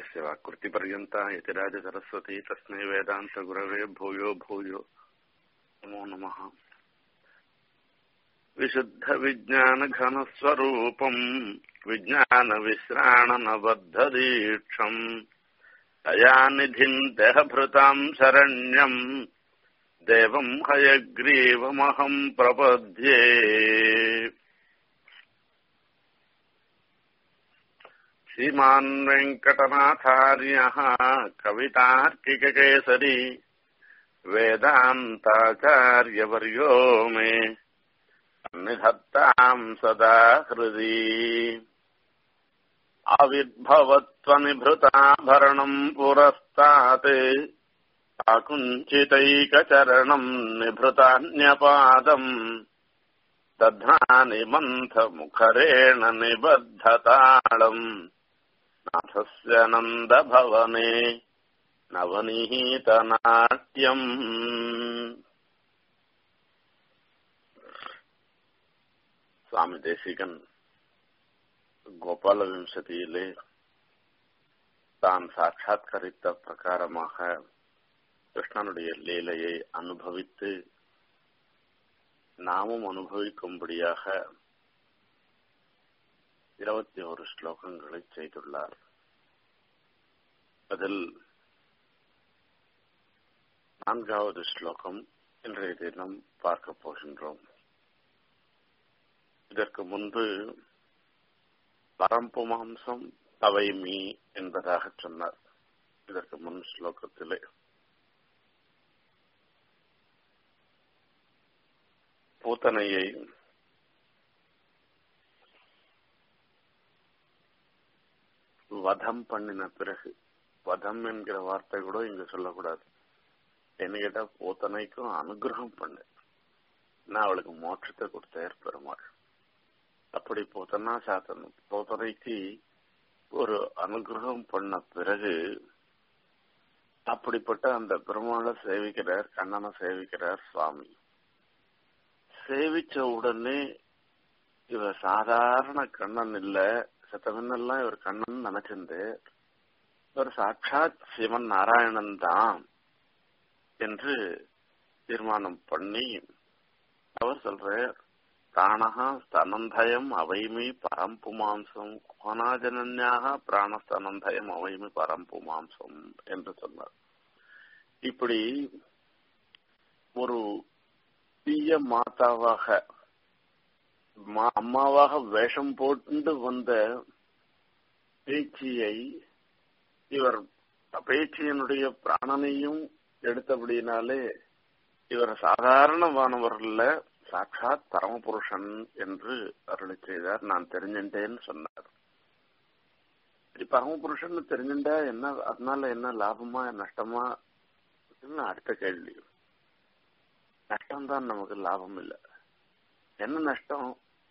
यस्य वाक्कृतिपर्यन्ता यतिराजसरस्वती तस्मै वेदान्तगुरवे भूयो भूयो नमो नमः विशुद्धविज्ञानघनस्वरूपम् विज्ञानविश्राणनबद्धदीक्षम् दयानिधिम् देहभृताम् शरण्यम् देवम् हयग्रीवमहम् प्रपद्ये श्रीमान् वेङ्कटनाथार्यः कवितार्किककेसरी वेदान्ताचार्यवर्यो मे निधत्ताम् सदा हृदि आविर्भवत्वनिभृताभरणम् पुरस्तात् आकुञ्चितैकचरणम् निभृतान्यपादम् दध्नानि मन्थमुखरेण निबद्धताळम् नाथस्य नन्दभवने நவநீதநாட்டியம் சுவாமி தேசிகன் கோபால விம்சதியிலே தான் சாட்சாத்கரித்த பிரகாரமாக கிருஷ்ணனுடைய லீலையை அனுபவித்து நாமும் அனுபவிக்கும்படியாக இருபத்தி ஒரு ஸ்லோகங்களை செய்துள்ளார் அதில் நான்காவது ஸ்லோகம் இன்றைய தினம் பார்க்க போகின்றோம் இதற்கு முன்பு பரம்புமாம்சம் தவைமி என்பதாக சொன்னார் இதற்கு முன் ஸ்லோகத்திலே பூத்தனையை வதம் பண்ணின பிறகு வதம் என்கிற வார்த்தை கூட இங்க சொல்லக்கூடாது என்ன கேட்டா பூத்தனைக்கும் அனுகிரகம் பண்ணு நான் அவளுக்கு மோட்சத்தை கொடுத்தார் பெருமாள் அப்படி பூத்தனா சாத்தனும் பூத்தனைக்கு ஒரு அனுகிரகம் பண்ண பிறகு அப்படிப்பட்ட அந்த பெருமாளை சேவிக்கிறார் கண்ணனை சேவிக்கிறார் சுவாமி சேவிச்ச உடனே இவர் சாதாரண கண்ணன் இல்ல சத்தவன்னெல்லாம் இவர் கண்ணன் நினைச்சிருந்து இவர் சாட்சாத் சிவன் நாராயணன் தான் என்று தீர்மானம் பண்ணி அவர் சொல்றார் பிராணஹா ஸ்தனந்தயம் அவைமி பரம்புமாம்சம் கோனாஜனன்யாக பிராணஸ்தனந்தயம் அவைமி பரம்புமாம்சம் என்று சொன்னார் இப்படி ஒரு தீய மாதாவாக அம்மாவாக வேஷம் போட்டு வந்த பேச்சியை இவர் பேச்சியனுடைய பிராணனையும் எடுத்தபடினாலே இவர் சாதாரணமானவர்கள சாட்சாத் பரமபுருஷன் என்று அருளை செய்தார் நான் தெரிஞ்சின்றேன்னு சொன்னார் பரமபுருஷன் தெரிஞ்சுட்டா என்ன அதனால என்ன லாபமா நஷ்டமா அடுத்த கேள்வி நஷ்டம்தான் நமக்கு லாபம் இல்லை என்ன நஷ்டம்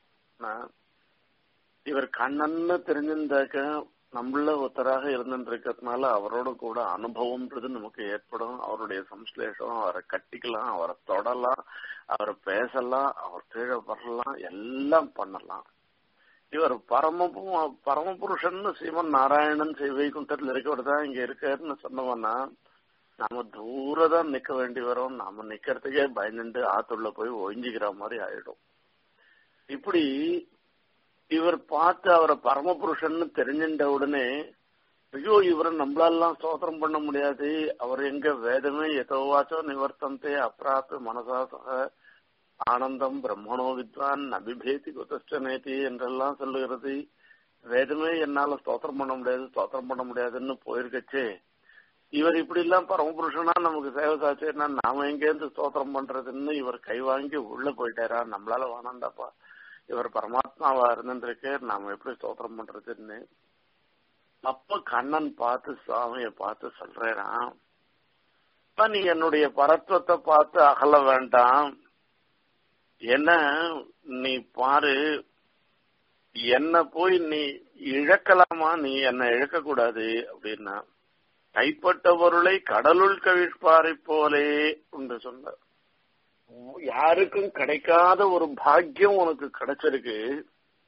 இவர் கண்ணன்னு தெரிஞ்சிருந்தாக்க நம்மள ஒருத்தராக இருந்துருக்கிறதுனால அவரோட கூட அனுபவம்ன்றது நமக்கு ஏற்படும் அவருடைய சம்ஸ்லேஷம் அவரை கட்டிக்கலாம் அவரை தொடலாம் அவரை பேசலாம் அவர் கீழே வரலாம் எல்லாம் பண்ணலாம் இவர் பரம பரமபுருஷன் சிவன் நாராயணன் வைகுண்டத்தில் இருக்கவர் தான் இங்க இருக்காருன்னு சொன்னவன்னா நாம தூரதான் நிக்க வேண்டி வரோம் நாம நிக்கிறதுக்கே பயந்துட்டு ஆத்துள்ள போய் ஒழிஞ்சுக்கிற மாதிரி ஆயிடும் இப்படி இவர் பார்த்து அவரை பரமபுருஷன் தெரிஞ்சின்ற உடனே ஐயோ இவரை நம்மளாலாம் ஸ்தோத்திரம் பண்ண முடியாது அவர் எங்க வேதமே எதோவாச்சோ நிவர்த்தந்தே அப்ராத்து மனசாசக ஆனந்தம் பிரம்மணோ வித்வான் அபிபேதி குதஸ்டனேதி என்றெல்லாம் சொல்லுகிறது வேதமே என்னால ஸ்தோத்திரம் பண்ண முடியாது ஸ்தோத்திரம் பண்ண முடியாதுன்னு போயிருக்கச்சே இவர் இப்படி எல்லாம் பரமபுருஷனா நமக்கு சேவை சாச்சுன்னா நாம எங்கேருந்து ஸ்தோத்திரம் பண்றதுன்னு இவர் கை வாங்கி உள்ள போயிட்டாரா நம்மளால வேணாண்டாப்பா இவர் பரமாத்மாவா இருந்திருக்கு நாம எப்படி ஸ்தோத்திரம் பண்றதுன்னு அப்ப கண்ணன் பார்த்து சுவாமிய பார்த்து சொல்றான் நீ என்னுடைய பரத்துவத்தை பார்த்து அகல வேண்டாம் என்ன நீ பாரு என்ன போய் நீ இழக்கலாமா நீ என்ன இழக்க கூடாது அப்படின்னா கைப்பட்ட பொருளை கடலுள் கவிழ்ப்பாரை போலே என்று சொன்னார் யாருக்கும் கிடைக்காத ஒரு பாக்கியம் உனக்கு கிடைச்சிருக்கு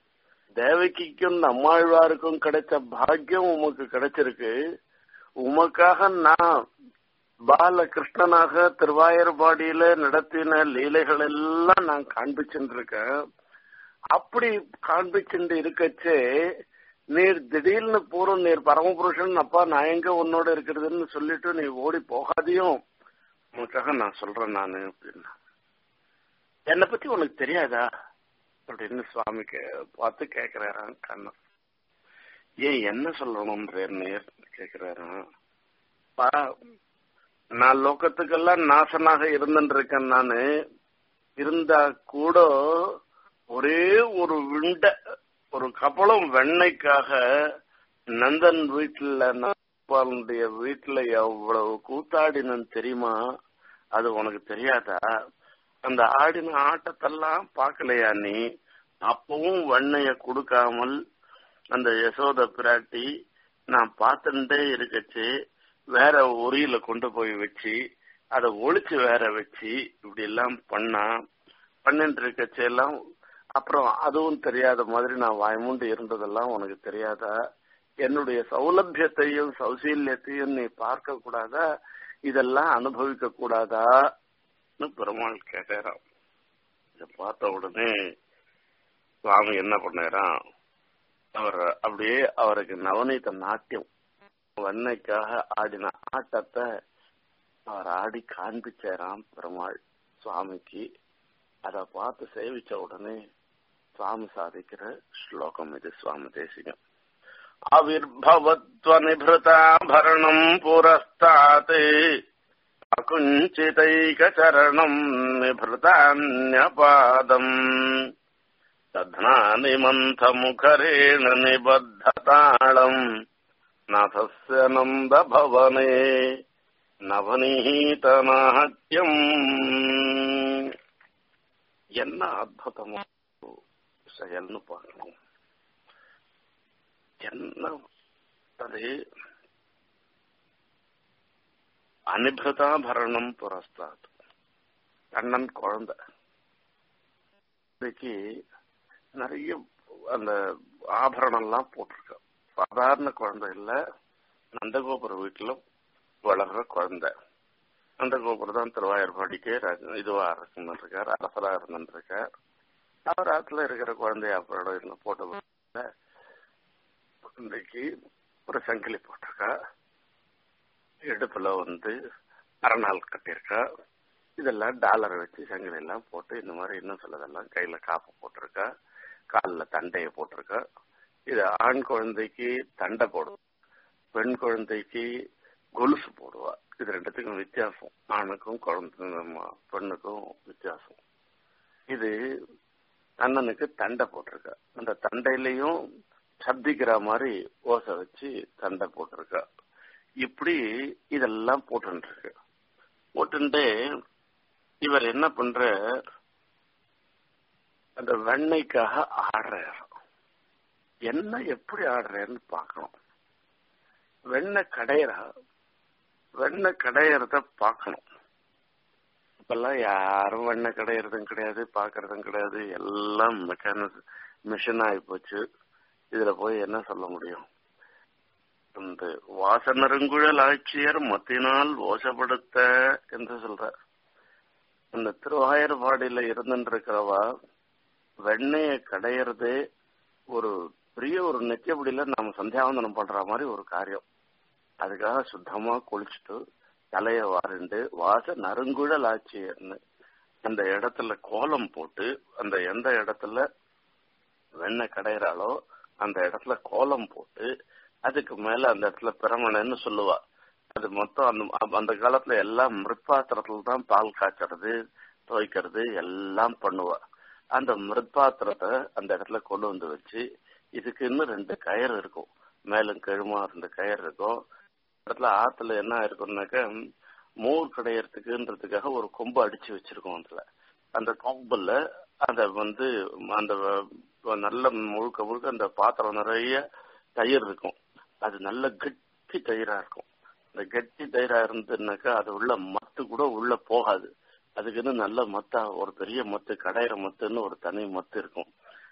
தேவகிக்கும் நம்மாழ்வாருக்கும் கிடைச்ச பாக்கியம் உமக்கு கிடைச்சிருக்கு உமக்காக நான் பால கிருஷ்ணனாக திருவாயர்பாடியில நடத்தின லீலைகள் எல்லாம் நான் காண்பிச்சுட்டு இருக்கேன் அப்படி காண்பிச்சுட்டு இருக்கச்சே நீர் திடீர்னு பூர்வம் நீர் பரமபுருஷன் அப்பா நான் எங்க உன்னோட இருக்கிறதுன்னு சொல்லிட்டு நீ ஓடி போகாதையும் உனக்காக நான் சொல்றேன் நானு அப்படின்னா என்னை பத்தி உனக்கு தெரியாதா அப்படின்னு சுவாமி பார்த்து கேக்குறாராம் கண்ணன் ஏன் என்ன சொல்லணும்ன்ற நேர் கேக்குறாராம் பா நான் லோகத்துக்கெல்லாம் நாசனாக இருந்துட்டு இருக்கேன் நானு இருந்தா கூட ஒரே ஒரு விண்ட ஒரு கப்பலம் வெண்ணைக்காக நந்தன் வீட்டுல நந்தபாலனுடைய வீட்டுல எவ்வளவு கூத்தாடினு தெரியுமா அது உனக்கு தெரியாதா அந்த ஆடின ஆட்டத்தெல்லாம் பார்க்கலையா நீ அப்பவும் வெண்ணைய கொடுக்காமல் அந்த யசோத பிராட்டி நான் பார்த்துட்டே இருக்கச்சு வேற உரியில கொண்டு போய் வச்சு அதை ஒழிச்சு வேற வச்சு இப்படி எல்லாம் பண்ணா பண்ணிட்டு இருக்கச்சு எல்லாம் அப்புறம் அதுவும் தெரியாத மாதிரி நான் வாய்மூண்டு இருந்ததெல்லாம் உனக்கு தெரியாதா என்னுடைய சௌலபியத்தையும் சௌசீல்யத்தையும் நீ பார்க்க கூடாதா இதெல்லாம் அனுபவிக்க கூடாதா பெருமாள் கேட்கிறான் இத பார்த்த உடனே சுவாமி என்ன பண்ணாராம் அவர் அப்படியே அவருக்கு நவநீத நாட்டியம் வன்னைக்காக ஆடின ஆட்டத்தை அவர் ஆடி காண்பிச்சாராம் பெருமாள் சுவாமிக்கு அத பார்த்து சேவிச்ச உடனே சுவாமி சாதிக்கிற ஸ்லோகம் இது சுவாமி தேசிகம் அவிர்பவத்வநிபృతాభరణம் புரஸ்தாத் அகுஞ்சிதைகச்சரணம் நிபృతాన్యపాదம் दध्नानि मन्थमुखरेण निबद्धताळम् नाथस्य नन्दभवने நவநீதநாட்டியம் என்ன அற்புதமோ செயல்னு பார்க்கணும் என்ன அது அனிபிருதாபரணம் புரஸ்தாத் கண்ணன் குழந்தை இன்னைக்கு நிறைய அந்த ஆபரணம் எல்லாம் போட்டிருக்க சாதாரண குழந்தை இல்ல நந்தகோபுர வீட்டுல வளர்ற குழந்தை நந்தகோபுரம் தான் திருவாயூர்பாடிக்கு இதுவா இருக்கார் அரசரா இருந்துருக்கார் அவர் ஆத்துல இருக்கிற குழந்தைய அப்படம் இருந்து போட்ட குழந்தைக்கு ஒரு சங்கிலி போட்டிருக்கா இடுப்புல வந்து அரைநாள் கட்டியிருக்கா இதெல்லாம் டாலரை வச்சு சங்கிலி எல்லாம் போட்டு இந்த மாதிரி இன்னும் சிலதெல்லாம் கையில காப்பு போட்டிருக்கா காலில் தண்டைய போட்டிருக்கா இது ஆண் குழந்தைக்கு தண்டை போடுவா பெண் குழந்தைக்கு கொலுசு போடுவா இது ரெண்டுத்துக்கும் வித்தியாசம் ஆணுக்கும் குழந்தை பெண்ணுக்கும் வித்தியாசம் இது அண்ணனுக்கு தண்டை போட்டிருக்கா அந்த தண்டையிலையும் சப்திக்கிற மாதிரி ஓசை வச்சு தண்டை போட்டிருக்கா இப்படி இதெல்லாம் போட்டுருக்கு போட்டுட்டு இவர் என்ன பண்ற அந்த வெண்ணைக்காக ஆடுறாரு என்ன எப்படி ஆடுறேன்னு பார்க்கணும் வெண்ணெய் கடையிறா வெண்ணெய் கடையிறத பார்க்கணும் இப்பெல்லாம் யாரும் வெண்ணெய் கடையிறதும் கிடையாது பாக்குறதும் கிடையாது எல்லாம் மெக்கானிக் மிஷின் ஆகி போச்சு இதுல போய் என்ன சொல்ல முடியும் இந்த வாசனருங்குழல் ஆட்சியர் மத்தினால் ஓசப்படுத்த என்று சொல்ற அந்த திருவாயர்பாடியில இருந்துட்டு இருக்கிறவா வெண்ணெய கடையிறதே ஒரு பெரிய ஒரு நெச்சபடியில நாம சந்தியாவந்தனம் பண்ற மாதிரி ஒரு காரியம் அதுக்காக சுத்தமா குளிச்சுட்டு தலைய வாரிண்டு வாச நறுங்குழல் ஆட்சியர்னு அந்த இடத்துல கோலம் போட்டு அந்த எந்த இடத்துல வெண்ணெய் கடையிறாளோ அந்த இடத்துல கோலம் போட்டு அதுக்கு மேல அந்த இடத்துல பிரமணன்னு சொல்லுவா அது மொத்தம் அந்த அந்த காலத்துல எல்லாம் மிருப்பாத்திரத்துல தான் பால் காய்ச்சறது துவைக்கிறது எல்லாம் பண்ணுவா அந்த மிருத்பாத்திரத்தை அந்த இடத்துல கொண்டு வந்து வச்சு இதுக்கு இன்னும் ரெண்டு கயிறு இருக்கும் மேலும் கீழுமா ரெண்டு கயிறு இருக்கும் இடத்துல ஆத்துல என்ன இருக்கும்னாக்க மோர் கடையறதுக்குன்றதுக்காக ஒரு கொம்பு அடிச்சு வச்சிருக்கோம் அதுல அந்த கொம்புல அந்த வந்து அந்த நல்ல முழுக்க முழுக்க அந்த பாத்திரம் நிறைய தயிர் இருக்கும் அது நல்ல கட்டி தயிரா இருக்கும் இந்த கட்டி தயிரா இருந்துனாக்கா அது உள்ள மத்து கூட உள்ள போகாது அதுக்குன்னு நல்ல மத்தா ஒரு பெரிய மத்து கடையிற மத்துன்னு ஒரு தனி மத்து இருக்கும்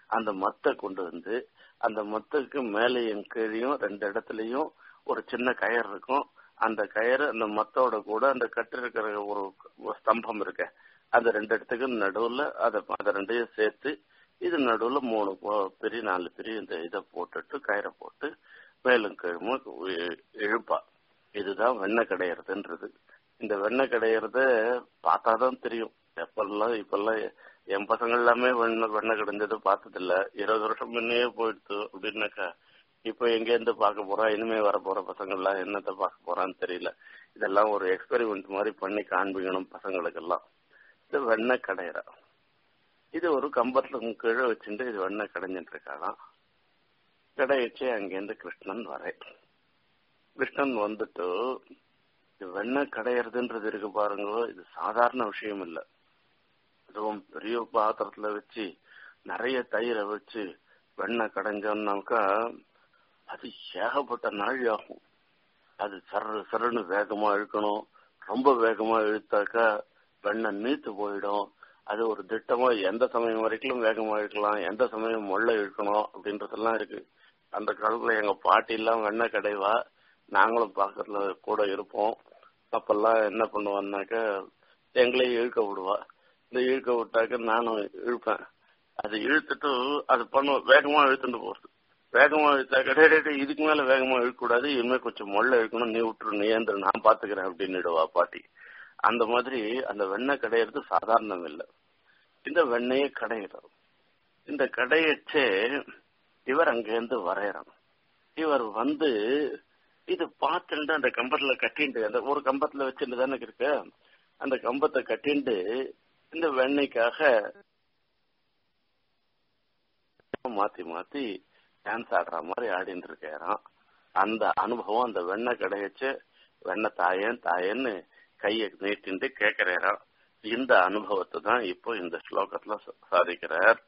அந்த மத்தை கொண்டு வந்து அந்த மத்துக்கு மேலேயும் கீழையும் ரெண்டு இடத்துலயும் ஒரு சின்ன கயர் இருக்கும் அந்த கயிறு அந்த மத்தோட கூட அந்த கட்டு இருக்கிற ஒரு ஸ்தம்பம் இருக்கு அந்த ரெண்டு இடத்துக்கு நடுவுல அதை அதை ரெண்டையும் சேர்த்து இது நடுவுல மூணு பெரிய நாலு பெரிய இந்த இதை போட்டுட்டு கயிறை போட்டு மேலும் கீழும் இழுப்பா இதுதான் வெண்ணெய் கிடையிறதுன்றது இந்த வெண்ணெய் கிடையிறத பார்த்தாதான் தெரியும் எப்பெல்லாம் இப்பெல்லாம் என் பசங்க எல்லாமே வெண்ணெய் வெண்ணெய் கிடைஞ்சது பார்த்தது இல்ல இருபது வருஷம் முன்னே போயிடுத்து அப்படின்னாக்கா இப்ப எங்க இருந்து பார்க்க போறோம் இனிமே வர போற பசங்க எல்லாம் என்னத்த பார்க்க போறான்னு தெரியல இதெல்லாம் ஒரு எக்ஸ்பெரிமெண்ட் மாதிரி பண்ணி காண்பிக்கணும் பசங்களுக்கெல்லாம் இது வெண்ணெய் கடையிற இது ஒரு கம்பத்துல கீழே வச்சுட்டு இது வெண்ணெய் கடைஞ்சிட்டு இருக்காளாம் கடையிச்சு அங்கேருந்து கிருஷ்ணன் வரேன் கிருஷ்ணன் வந்துட்டு இது வெண்ணெய் கடையிறதுன்றது இருக்கு பாருங்க இது சாதாரண விஷயம் இல்ல அதுவும் பெரிய பாத்திரத்துல வச்சு நிறைய தயிரை வச்சு வெண்ணெய் கடைஞ்சோம்னாக்கா அது ஏகப்பட்ட நாள் ஆகும் அது சர சரன்னு வேகமா இழுக்கணும் ரொம்ப வேகமா இழுத்தாக்கா வெண்ணெய் நீத்து போயிடும் அது ஒரு திட்டமா எந்த சமயம் வரைக்கும் வேகமா இழுக்கலாம் எந்த சமயம் முள்ள இழுக்கணும் அப்படின்றதெல்லாம் இருக்கு அந்த காலத்துல எங்க பாட்டி எல்லாம் வெண்ணெய் கடைவா நாங்களும் பாக்கறதுல கூட இருப்போம் அப்பெல்லாம் என்ன பண்ணுவான்னாக்கா எங்களையும் இழுக்க விடுவா இந்த இழுக்க விட்டாக்க நானும் இழுப்பேன் அது இழுத்துட்டு அது பண்ணுவோம் வேகமா இழுத்துட்டு போறது வேகமா இழுத்தாக்க டே டே இதுக்கு மேல வேகமா இழுக்கக்கூடாது இனிமே கொஞ்சம் மொள்ள இழுக்கணும் நீ விட்டுரு நீ ஏந்திர நான் பாத்துக்கிறேன் அப்படின்னுடுவா பாட்டி அந்த மாதிரி அந்த வெண்ணெய் கடையிறது சாதாரணம் இல்லை இந்த வெண்ணெயை கடையிறோம் இந்த கடையச்சே இவர் அங்கேருந்து வரையறான் இவர் வந்து இது பார்த்துட்டு அந்த கம்பத்துல கட்டிண்டு அந்த ஒரு கம்பத்துல வச்சுட்டு தானே இருக்கு அந்த கம்பத்தை கட்டிண்டு இந்த வெண்ணெய்க்காக மாத்தி மாத்தி டான்ஸ் ஆடுற மாதிரி ஆடிட்டு இருக்காராம் அந்த அனுபவம் அந்த வெண்ணெய் கிடையச்சு வெண்ணெய் தாயன் தாயன்னு கையை நீட்டிட்டு கேட்கிறாராம் இந்த அனுபவத்தை தான் இப்போ இந்த ஸ்லோகத்துல சாதிக்கிறார்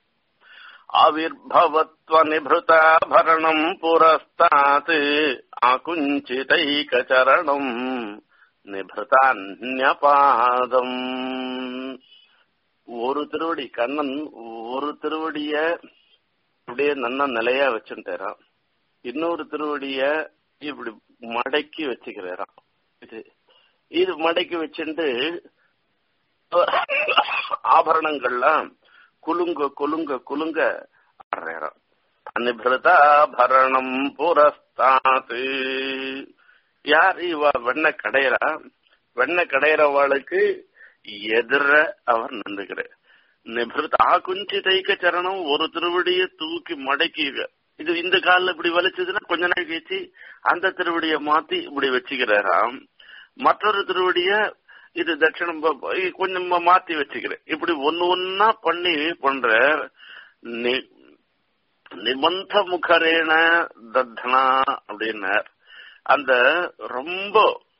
ஆவிர்பவத்வநிபృతాభరణம் புரஸ்தாத் ஆகுஞ்சிதைகச்சரணம் நிபృతాన్యபாதம் ஒரு திருவடி கண்ணன் ஒரு திருவடிய அப்படியே நல்லா நிலையா வச்சுட்டாராம் இன்னொரு திருவடிய இப்படி மடக்கி வச்சுக்கிறாராம் இது இது மடக்கி வச்சுட்டு ஆபரணங்கள்லாம் குலுங்க குலுங்க குலுங்க ஆடுறாராம் அனிபிரதாபரணம் புரஸ்தாத்து யார் இவ வெண்ண கடையறா வெண்ண கடையறவாளுக்கு எதிர அவர் நின்றுகிறார் நிபிருத் ஆகுஞ்சிதைக்க சரணம் ஒரு திருவடிய தூக்கி மடக்கி இது இந்த காலில் இப்படி வலிச்சதுன்னா கொஞ்ச நாள் கழிச்சு அந்த திருவடிய மாத்தி இப்படி வச்சுக்கிறாராம் மற்றொரு திருவடிய இது தட்சிணம் கொஞ்சம் மாத்தி வச்சுக்கிறேன் இப்படி ஒன்னு ஒன்னா பண்ணி பண்ற நிபந்த முகரேன தத்தனா அப்படின்னார் அந்த ரொம்ப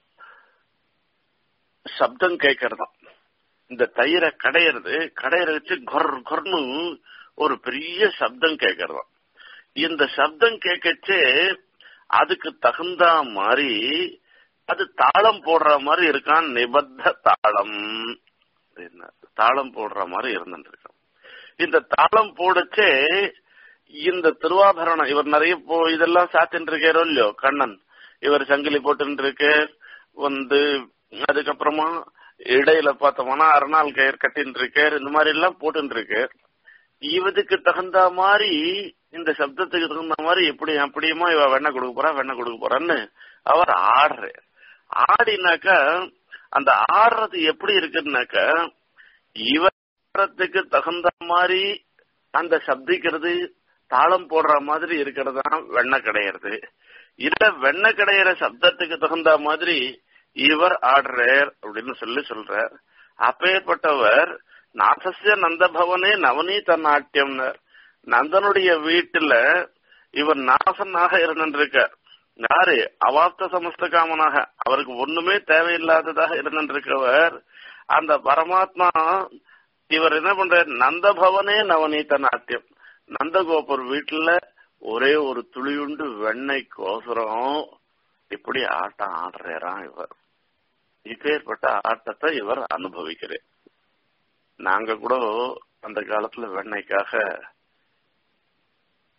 சப்தம் கேட்கறதாம் இந்த தயிரை கடையிறது கடையிற வச்சு கொர் கொர்னு ஒரு பெரிய சப்தம் கேட்கறதாம் இந்த சப்தம் கேட்கச்சே அதுக்கு தகுந்த மாதிரி அது தாளம் போடுற மாதிரி இருக்கான் நிபத்த தாளம் தாளம் போடுற மாதிரி இருந்துட்டு இந்த தாளம் போடச்சே இந்த திருவாபரணம் இவர் நிறைய போ இதெல்லாம் சாத்தின்னு இருக்காரோ இல்லையோ கண்ணன் இவர் சங்கிலி போட்டு இருக்கு வந்து அதுக்கப்புறமா இடையில பார்த்தோம்னா அரணால் கயிறு கட்டின்னு இருக்கார் இந்த மாதிரி எல்லாம் போட்டு இருக்கு இவதுக்கு தகுந்த மாதிரி இந்த சப்தத்துக்கு தகுந்த மாதிரி எப்படி அப்படியுமா இவ வெண்ணெய் கொடுக்க போறா வெண்ணெய் கொடுக்க போறான்னு அவர் ஆடுற ஆடினாக்கா அந்த ஆடுறது எப்படி இருக்குன்னாக்கா இவரத்துக்கு தகுந்த மாதிரி அந்த சப்திக்கிறது தாளம் போடுற மாதிரி இருக்கிறது தான் வெண்ணெய் கிடையாது இல்ல வெண்ணெய் கிடையிற சப்தத்துக்கு தகுந்த மாதிரி இவர் ஆடுறார் அப்படின்னு சொல்லி சொல்றார் அப்பேற்பட்டவர் நாசஸ்ய நந்தபவனே நவநீத நாட்டியம்னர் நந்தனுடைய வீட்டுல இவர் நாசனாக இருந்திருக்கார் யாரு அவாப்த சமஸ்த காமனாக அவருக்கு ஒண்ணுமே தேவையில்லாததாக இருந்திருக்கவர் அந்த பரமாத்மா இவர் என்ன பண்ற நந்தபவனே நவநீத நாட்டியம் நந்தகோபர் வீட்டுல ஒரே ஒரு துளியுண்டு வெண்ணெய் கோசரம் இப்படி ஆட்டம் ஆடுறாராம் இவர் இப்பேற்பட்ட ஆட்டத்தை இவர் அனுபவிக்கிறேன் நாங்க கூட அந்த காலத்துல வெண்ணெய்க்காக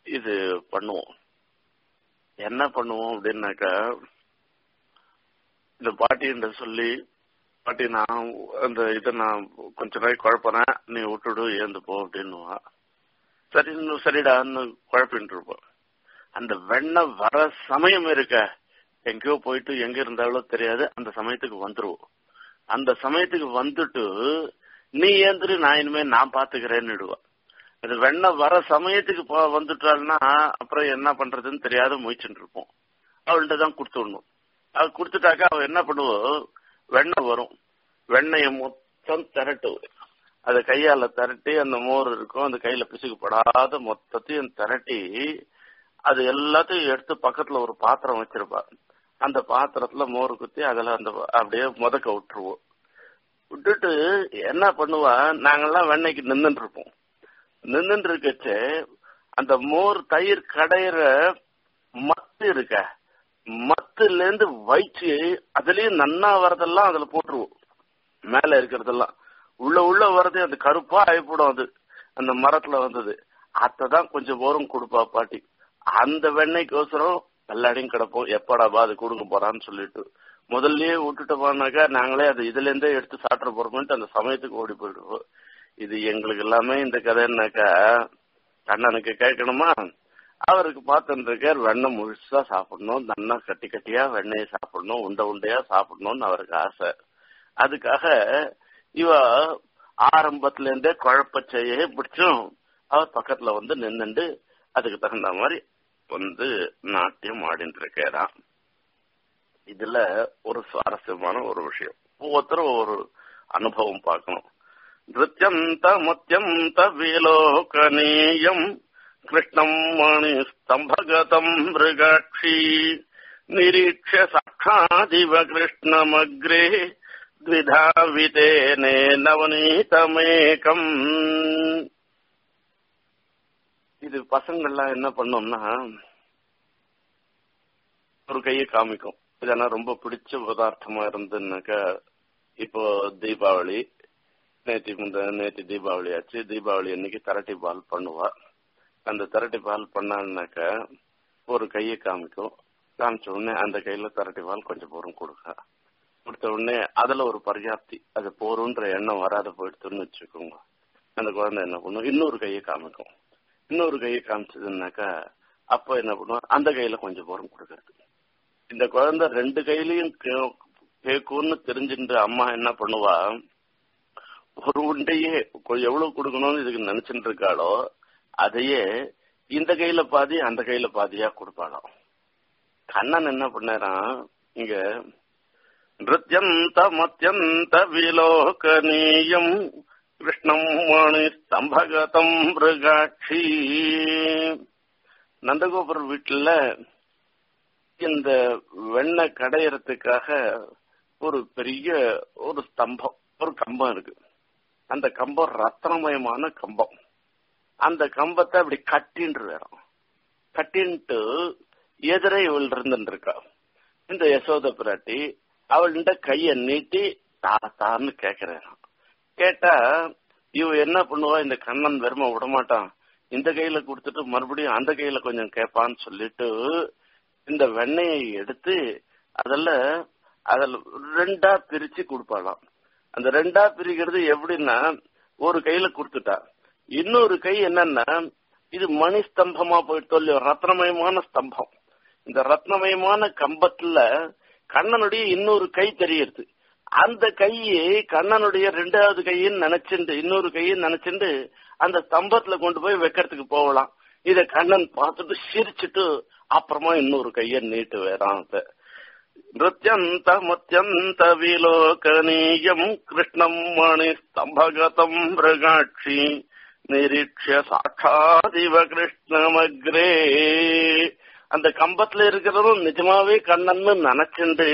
இது பண்ணுவோம் என்ன பண்ணுவோம் அப்படின்னாக்கா இந்த பாட்டின்ற சொல்லி பாட்டி நான் அந்த இதை நான் கொஞ்ச நாள் குழப்பறேன் நீ விட்டுடு ஏந்து போ அப்படின்னுவா சரி இன்னும் சரிடான்னு குழப்பின்னு இருப்போம் அந்த வெண்ணெய் வர சமயம் இருக்க எங்கேயோ போயிட்டு எங்க இருந்தாலோ தெரியாது அந்த சமயத்துக்கு வந்துருவோம் அந்த சமயத்துக்கு வந்துட்டு நீ ஏந்திரு நான் இனிமே நான் பாத்துக்கிறேன்னுடுவா அது வெண்ணெய் வர சமயத்துக்கு போ- வந்துட்டாள்னா அப்புறம் என்ன பண்றதுன்னு தெரியாத முயற்சின்னு இருப்போம் அவள்கிட்ட தான் கொடுத்துடணும் அவ கொடுத்துட்டாக்கா அவ என்ன பண்ணுவோம் வெண்ணெய் வரும் வெண்ணெயை மொத்தம் திரட்டுவோம் அதை கையால திரட்டி அந்த மோர் இருக்கும் அந்த கையில பிசுக்குப்படாத மொத்தத்தையும் திரட்டி அது எல்லாத்தையும் எடுத்து பக்கத்துல ஒரு பாத்திரம் வச்சிருப்பா அந்த பாத்திரத்துல மோர் குத்தி அதுல அந்த அப்படியே முதக்க விட்டுருவோம் விட்டுட்டு என்ன பண்ணுவா நாங்கெல்லாம் வெண்ணெய்க்கு நின்னுட்டு இருப்போம் நின்னுட்டு இருக்கச்சு அந்த மோர் தயிர் கடையிற மத்து இருக்க மத்துல இருந்து வைச்சு அதுலயும் நன்னா வரதெல்லாம் அதுல போட்டுருவோம் மேல இருக்கிறதெல்லாம் உள்ள உள்ள வரது அந்த கருப்பா ஆயிப்படும் அது அந்த மரத்துல வந்தது அத்தான் கொஞ்சம் போரும் கொடுப்பா பாட்டி அந்த வெண்ணெய்க்கோசரம் எல்லாரையும் கிடப்போம் எப்படாபா அது கொடுக்க போறான்னு சொல்லிட்டு முதல்லயே விட்டுட்டு போனாக்கா நாங்களே அது இதுல இருந்தே எடுத்து சாப்பிட போறோம்ட்டு அந்த சமயத்துக்கு ஓடி போயிடுவோம் இது எங்களுக்கு எல்லாமே இந்த கதைன்னாக்கா அண்ணனுக்கு கேட்கணுமா அவருக்கு பார்த்துட்டு இருக்கார் வெண்ணெய் முழுசா சாப்பிடணும் நன்னா கட்டி கட்டியா வெண்ணெயை சாப்பிடணும் உண்டை உண்டையா சாப்பிடணும்னு அவருக்கு ஆசை அதுக்காக இவ ஆரம்பத்துல இருந்தே குழப்பச்சையே பிடிச்சும் அவர் பக்கத்துல வந்து நின்னுண்டு அதுக்கு தகுந்த மாதிரி வந்து நாட்டியம் ஆடிட்டு இருக்காராம் இதுல ஒரு சுவாரஸ்யமான ஒரு விஷயம் ஒவ்வொருத்தரும் ஒரு அனுபவம் பார்க்கணும் நிருத்தியந்த முத்தியந்த விலோகனீயம் கிருஷ்ணம் மணி ஸ்தம்பகதம் மிருகாட்சி நிரீட்ச சாட்சாதிவ கிருஷ்ணமக்ரே द्विधावितेने நவநீதமேகம் இது பசங்கள்லாம் என்ன பண்ணோம்னா ஒரு கையை காமிக்கும் இதெல்லாம் ரொம்ப பிடிச்ச பதார்த்தமா இருந்துன்னாக்கா இப்போ தீபாவளி நேத்தி முந்த நேத்தி தீபாவளி ஆச்சு தீபாவளி அன்னைக்கு திரட்டி பால் பண்ணுவா அந்த திரட்டி பால் பண்ணான்னாக்கா ஒரு கையை காமிக்கும் காமிச்ச உடனே அந்த கையில திரட்டி பால் கொஞ்சம் போரும் கொடுக்க கொடுத்த உடனே அதுல ஒரு பர்யாப்தி அது போருன்ற எண்ணம் வராத போயிடுதுன்னு வச்சுக்கோங்க அந்த குழந்தை என்ன பண்ணும் இன்னொரு கையை காமிக்கும் இன்னொரு கையை காமிச்சதுன்னாக்கா அப்ப என்ன பண்ணுவோம் அந்த கையில கொஞ்சம் போரும் கொடுக்கறது இந்த குழந்தை ரெண்டு கையிலயும் கே- கேக்கும்னு தெரிஞ்சுட்டு அம்மா என்ன பண்ணுவா ஒரு உண்டையே கொ- எவ்வளவு கொடுக்கணும்னு இதுக்கு நினைச்சுட்டு இருக்காளோ அதையே இந்த கையில பாதி அந்த கையில பாதியா கொடுப்பாளாம் கண்ணன் என்ன பண்ணாராம் இங்க நிருத்தியந்தமத்யந்த விலோகனீயம் கிருஷ்ணம் மணி ஸ்தம்பகதம் மிருகாட்சி நந்தகோபுரம் வீட்டுல இந்த வெண்ணெய் கடையறதுக்காக ஒரு பெரிய ஒரு ஸ்தம்பம் ஒரு கம்பம் இருக்கு அந்த கம்பம் ரத்னமயமான கம்பம் அந்த கம்பத்தை அப்படி கட்டின்று வேறோம் கட்டின்ட்டு எதிரே இவள் இருந்துட்டு இருக்கா இந்த யசோத பிராட்டி அவள்கிட்ட கைய நீட்டி தா தான்னு கேக்குறேன் கேட்டா இவ என்ன பண்ணுவா இந்த கண்ணன் வெறும விடமாட்டான் இந்த கையில கொடுத்துட்டு மறுபடியும் அந்த கையில கொஞ்சம் கேட்பான்னு சொல்லிட்டு இந்த வெண்ணெயை எடுத்து அதுல அதுல ரெண்டா பிரிச்சு கொடுப்பாளாம் அந்த ரெண்டா பிரிக்கிறது எப்படின்னா ஒரு கையில கொடுத்துட்டா இன்னொரு கை என்னன்னா இது மணி ஸ்தம்பமா போயிட்டு இல்லையோ ரத்னமயமான ஸ்தம்பம் இந்த ரத்னமயமான கம்பத்துல கண்ணனுடைய இன்னொரு கை தெரியுது அந்த கையை கண்ணனுடைய ரெண்டாவது கையின்னு நினைச்சுண்டு இன்னொரு கையின்னு நினைச்சுண்டு அந்த ஸ்தம்பத்துல கொண்டு போய் வைக்கிறதுக்கு போகலாம் இத கண்ணன் பார்த்துட்டு சிரிச்சுட்டு அப்புறமா இன்னொரு கைய நீட்டு வேறான் அத நிருத்தியந்த முத்தியந்த விலோகனீயம் கிருஷ்ணம் மணி ஸ்தம்பகதம் மிருகாட்சி நிரீட்ச சாட்சாதிவ கிருஷ்ணமக்ரே அந்த கம்பத்துல இருக்கிறதும் நிஜமாவே கண்ணன்னு நினைச்சுண்டு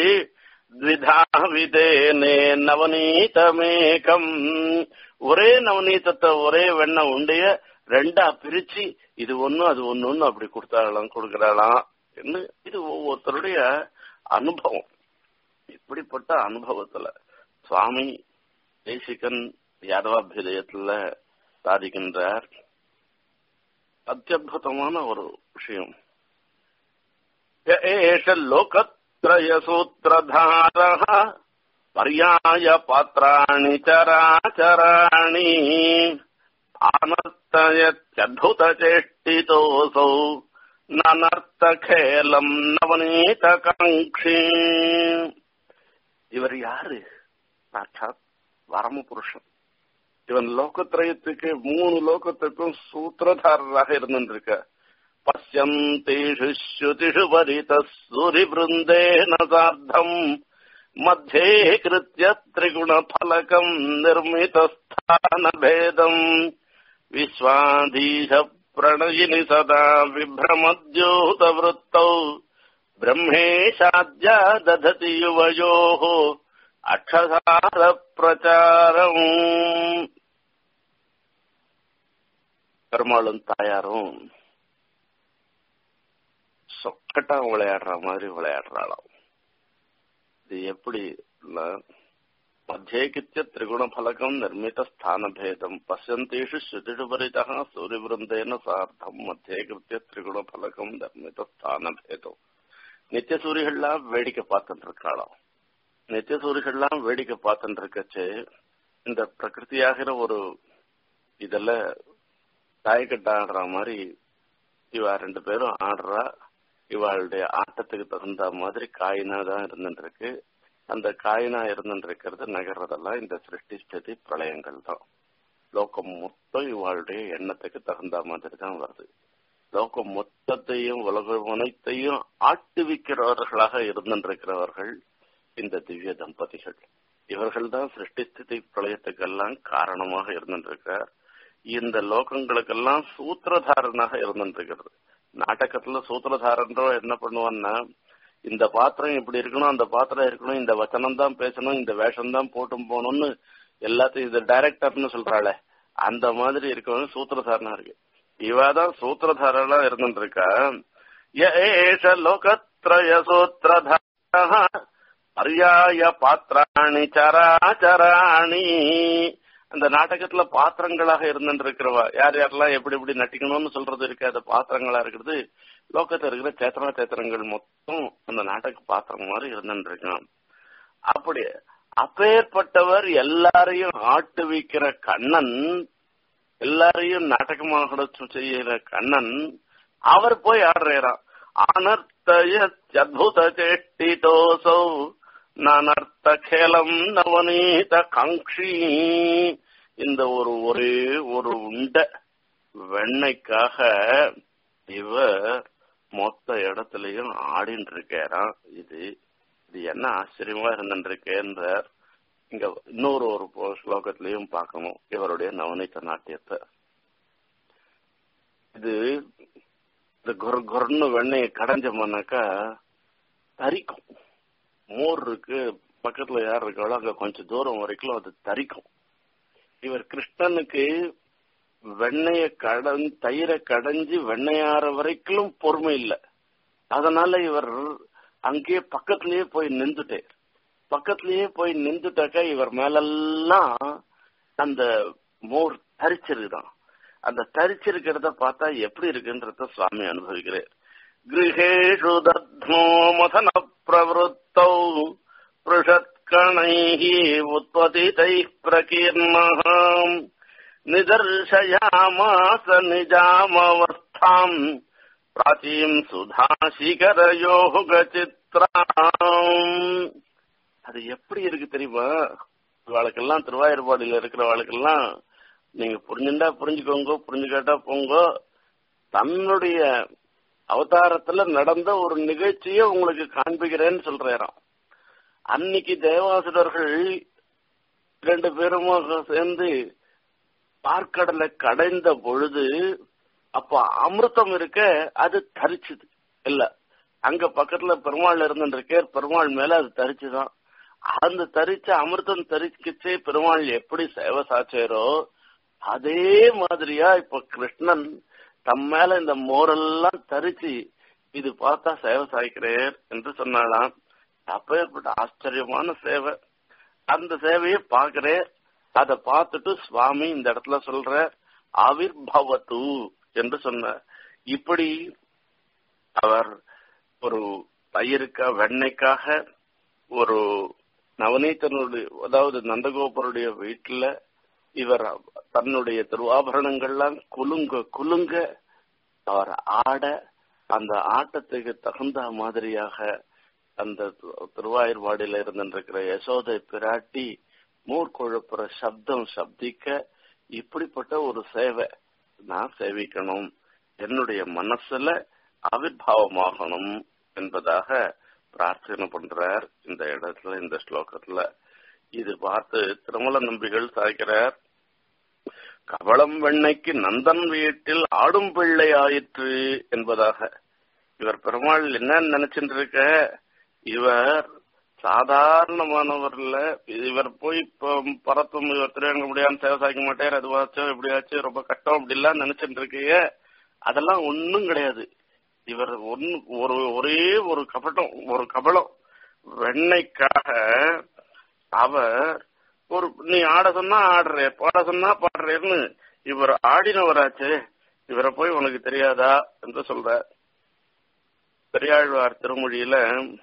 விதேனே நவநீதமேகம் ஒரே நவநீதத்தை ஒரே வெண்ணெய் உண்டைய ரெண்டா பிரிச்சு இது ஒண்ணு அது ஒண்ணுன்னு அப்படி கொடுத்தாலாம் கொடுக்கறாளாம் என்று இது ஒவ்வொருத்தருடைய அனுபவம் இப்படிப்பட்ட அனுபவத்துல சுவாமி தேசிகன் யாதவாபிதயத்துல சாதிக்கின்றார் அத்தியுதமான ஒரு விஷயம் ஏஷ லோகத்ரய சூத்திரதார பர்யாய பாத்திராணி சராச்சராணி ஆனர்த்தயத்யத்புத சேஷ்டிதோசௌ நனர்த்தகேலம் நவநீத காங்கி இவர் யாரு சாட்சாத் வரமபுருஷன் இவன் லோகத்திரயத்துக்கு மூணு லோகத்துக்கும் சூத்திரதாரராக இருந்திருக்க பசியந்தேஷு ஸ்ருதிஷு வரித சூரி பிருந்தேன சார்த்தம் மத்தியே கிருத்திய திரிகுண பலகம் நிர்மிதஸ்தான பேதம் விஸ்வாதீஷ பிரணயினி சதா விப்ரமத்யூத விருத்தௌ பிரம்மேஷாத்யா தததி யுவயோः அக்ஷசார பிரச்சாரம் பெருமாளும் தாயாரும் சொக்கட்டா விளையாடுற மாதிரி விளையாடுறாளாம் இது எப்படி மத்தியேகித்ய திரிகுண பலகம் நிர்மித ஸ்தான பேதம் பசியந்தேஷு ஸ்ருதிஷு பரிதா சூரியவிருந்தேன சார்த்தம் மத்தியேகிருத்திய திரிகுண பலகம் நிர்மித ஸ்தான பேதம் நித்திய சூரியகள்லாம் வேடிக்கை பார்த்துட்டு இருக்காளாம் நித்திய சூரியகள்லாம் வேடிக்கை பார்த்துட்டு இருக்கச்சு இந்த பிரகிருதியாகிற ஒரு இதுல தாயக்கட்டு ஆடுற மாதிரி இவ ரெண்டு பேரும் ஆடுறா இவாளுடைய ஆட்டத்துக்கு தகுந்த மாதிரி காயினா தான் இருந்துட்டு இருக்கு அந்த காயினா இருந்துட்டு இருக்கிறது நகர்றதெல்லாம் இந்த சிருஷ்டி ஸ்திதி பிரளயங்கள் தான் லோகம் மொத்தம் இவாளுடைய எண்ணத்துக்கு தகுந்த மாதிரி தான் வருது லோகம் மொத்தத்தையும் உலகம் அனைத்தையும் ஆட்டுவிக்கிறவர்களாக இருந்திருக்கிறவர்கள் இந்த திவ்ய தம்பதிகள் இவர்கள் தான் சிருஷ்டி ஸ்திதி பிரளயத்துக்கெல்லாம் காரணமாக இருந்திருக்கிறார் இந்த லோகங்களுக்கெல்லாம் சூத்திரதாரனாக இருந்திருக்கிறது நாடகத்துல சூத்திரதாரன்ற என்ன பண்ணுவான்னா இந்த பாத்திரம் இப்படி இருக்கணும் அந்த பாத்திரம் இருக்கணும் இந்த வச்சனம் தான் பேசணும் இந்த வேஷம் தான் போட்டும் போகணும்னு எல்லாத்தையும் இது டைரக்டர்னு சொல்றாளே அந்த மாதிரி இருக்கவங்க சூத்திரதாரனா இருக்கு இவாதான் சூத்திரதாரனா இருந்துட்டு இருக்கா ஏஷ லோகத்ரய சூத்திரதார பர்யாய பாத்திராணி சராச்சராணி அந்த நாடகத்துல பாத்திரங்களாக இருந்துட்டு இருக்கிறவா யார் யாரெல்லாம் எப்படி எப்படி நட்டிக்கணும்னு சொல்றது இருக்கு அந்த பாத்திரங்களா இருக்கிறது லோகத்துல இருக்கிற சேத்தனா சேத்திரங்கள் மொத்தம் அந்த நாடக பாத்திரம் மாதிரி இருந்துட்டு இருக்கான் அப்படி அப்பேற்பட்டவர் எல்லாரையும் ஆட்டுவிக்கிற கண்ணன் எல்லாரையும் நாடகமாக செய்யற கண்ணன் அவர் போய் ஆடுறாராம் அனர்த்தய அத்புத சேஷ்டிதோசௌ நனர்த்த கேலம் நவநீத காங்கி இந்த ஒரு ஒரே ஒரு உண்ட வெண்ணைக்காக இவர் மொத்த இடத்துலயும் ஆடின்னு இருக்காராம் இது இது என்ன ஆச்சரியமா இருந்துருக்கேன்றார் இங்க இன்னொரு ஒரு ஸ்லோகத்திலையும் பார்க்கணும் இவருடைய நவநீத நாட்டியத்தை இது இந்த கொர் கொர்னு வெண்ணையை கடைஞ்சோம்னாக்கா தரிக்கும் மோர் இருக்கு பக்கத்துல யார் இருக்காளோ அங்க கொஞ்சம் தூரம் வரைக்கும் அது தரிக்கும் இவர் கிருஷ்ணனுக்கு வெண்ணைய கடன் தயிரை கடைஞ்சு வெண்ணையாற வரைக்கும் பொறுமை இல்லை அதனால இவர் அங்கேயே பக்கத்திலேயே போய் நின்றுட்டார் பக்கத்திலேயே போய் நின்றுட்டாக்கா இவர் மேலெல்லாம் அந்த மோர் தரிச்சிருக்குதான் அந்த தரிச்சிருக்கிறத பார்த்தா எப்படி இருக்குன்றத சுவாமி அனுபவிக்கிறார் கிரகேஷு தத்மோ மதன பிரவருத்தௌ பृषत्कणैः उत्पतितैः प्रकीर्णः निदर्शयामास निजामवस्थाम् प्राचीम् சுதாசிகரயோகச்சித்ராம் அது எப்படி இருக்கு தெரியுமா இவாளுக்கெல்லாம் திருவாயூர்பாடியில இருக்கிறவாளுக்கெல்லாம் நீங்க புரிஞ்சுண்டா புரிஞ்சுக்கோங்க புரிஞ்சுக்காட்டா போங்க தன்னுடைய அவதாரத்துல நடந்த ஒரு நிகழ்ச்சியை உங்களுக்கு காண்பிக்கிறேன்னு சொல்றாராம் அன்னைக்கு தேவாசுரர்கள் ரெண்டு பேருமாக சேர்ந்து பார்க்கடலை கடைந்த பொழுது அப்ப அமிர்தம் இருக்க அது தரிச்சுது இல்ல அங்க பக்கத்துல பெருமாள் இருந்துருக்கே பெருமாள் மேல அது தரிச்சுதான் அந்த தரிச்ச அமிர்தம் தரிச்சுச்சே பெருமாள் எப்படி சேவை சாச்சாரோ அதே மாதிரியா இப்ப கிருஷ்ணன் தம் மேல இந்த மோரெல்லாம் தரிச்சு இது பார்த்தா சேவை சாய்க்கிறேன் என்று சொன்னாலாம் அப்பேற்பட்ட ஆச்சரியமான சேவை அந்த சேவையை பாக்குறேன் அதை பார்த்துட்டு சுவாமி இந்த இடத்துல சொல்ற ஆவிர் பவத்து என்று சொன்னார் இப்படி அவர் ஒரு தயிருக்கா வெண்ணைக்காக ஒரு நவநீதனுடைய அதாவது நந்தகோபருடைய வீட்டுல இவர் தன்னுடைய திருவாபரணங்கள்லாம் குலுங்க குலுங்க அவர் ஆட அந்த ஆட்டத்துக்கு தகுந்த மாதிரியாக அந்த திருவாயூர்வாடியில இருந்திருக்கிற யசோதை பிராட்டி மூர்கொழுப்புற சப்தம் சப்திக்க இப்படிப்பட்ட ஒரு சேவை நான் சேவிக்கணும் என்னுடைய மனசுல ஆவிர்வாவமாகணும் என்பதாக பிரார்த்தனை பண்றார் இந்த இடத்துல இந்த ஸ்லோகத்துல இது பார்த்து திருமல நம்பிகள் சாய்க்கிறார் கவளம் வெண்ணைக்கு நந்தன் வீட்டில் ஆடும் பிள்ளை ஆயிற்று என்பதாக இவர் பெருமாள் என்ன நினைச்சிட்டு இருக்க இவர் சாதாரணமானவர்ல இவர் போய் இப்போ பரத்தும் இவர் திருவங்க முடியாம சேவை சாய்க்க மாட்டார் அதுவாச்சும் எப்படியாச்சும் ரொம்ப கஷ்டம் அப்படிலாம் நினைச்சிட்டு இருக்கீங்க அதெல்லாம் ஒன்னும் கிடையாது இவர் ஒன்னு ஒரு ஒரே ஒரு கபடம் ஒரு கபலம் வெண்ணைக்காக அவர் ஒரு நீ ஆட சொன்னா ஆடுற பாட சொன்னா பாடுறேன்னு இவர் ஆடினவராச்சே இவரை போய் உனக்கு தெரியாதா என்று சொல்ற பெரியாழ்வார் திருமொழியில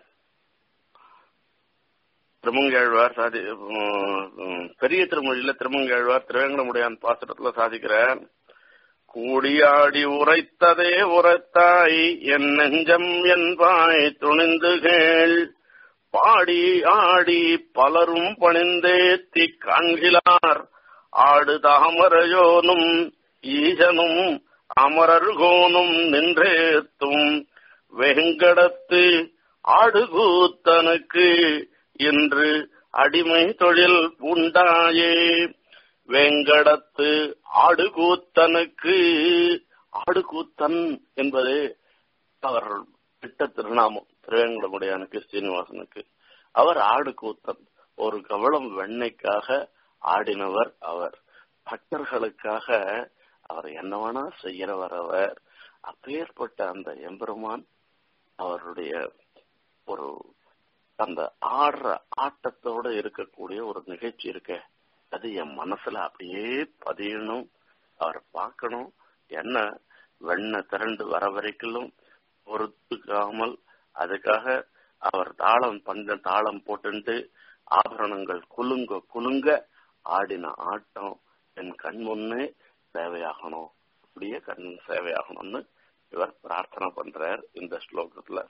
திருமங்கேழ்வார் சாதி பெரிய திருமொழியில திருமங்கேழ்வார் திருவேங்கடமுடையான் பாசுரத்துல சாதிக்கிறார் கூடியாடி உரைத்ததே உரைத்தாய் என் நெஞ்சம் என்பாய் துணிந்து கேள் பாடி ஆடி பலரும் பணிந்தேத்தி காண்கிலார் ஆடு தாமரையோனும் ஈசனும் அமரர்கோனும் நின்றேத்தும் வெங்கடத்து ஆடுகூத்தனுக்கு இன்று அடிமை தொழில் உண்டாயே வெங்கடத்து ஆடுகூத்தனுக்கு ஆடுகூத்தன் என்பது அவர் விட்ட திருநாமம் திருவேங்கடமுடையானுக்கு ஸ்ரீனிவாசனுக்கு அவர் ஆடுகூத்தன் ஒரு கவளம் வெண்ணைக்காக ஆடினவர் அவர் பக்தர்களுக்காக அவர் என்னவனா செய்யறவர் அவர் அப்பேற்பட்ட அந்த எம்பெருமான் அவருடைய ஒரு அந்த ஆடுற ஆட்டத்தோட இருக்கக்கூடிய ஒரு நிகழ்ச்சி இருக்க அது என் மனசுல அப்படியே பதியணும் அவர் பார்க்கணும் என்ன வெண்ண திரண்டு வர வரைக்கும் பொறுத்துக்காமல் அதுக்காக அவர் தாளம் பண்ட தாளம் போட்டுண்டு ஆபரணங்கள் குலுங்க குலுங்க ஆடின ஆட்டம் என் கண் முன்னே சேவையாகணும் அப்படியே கண் சேவையாகணும்னு இவர் பிரார்த்தனை பண்றார் இந்த ஸ்லோகத்துல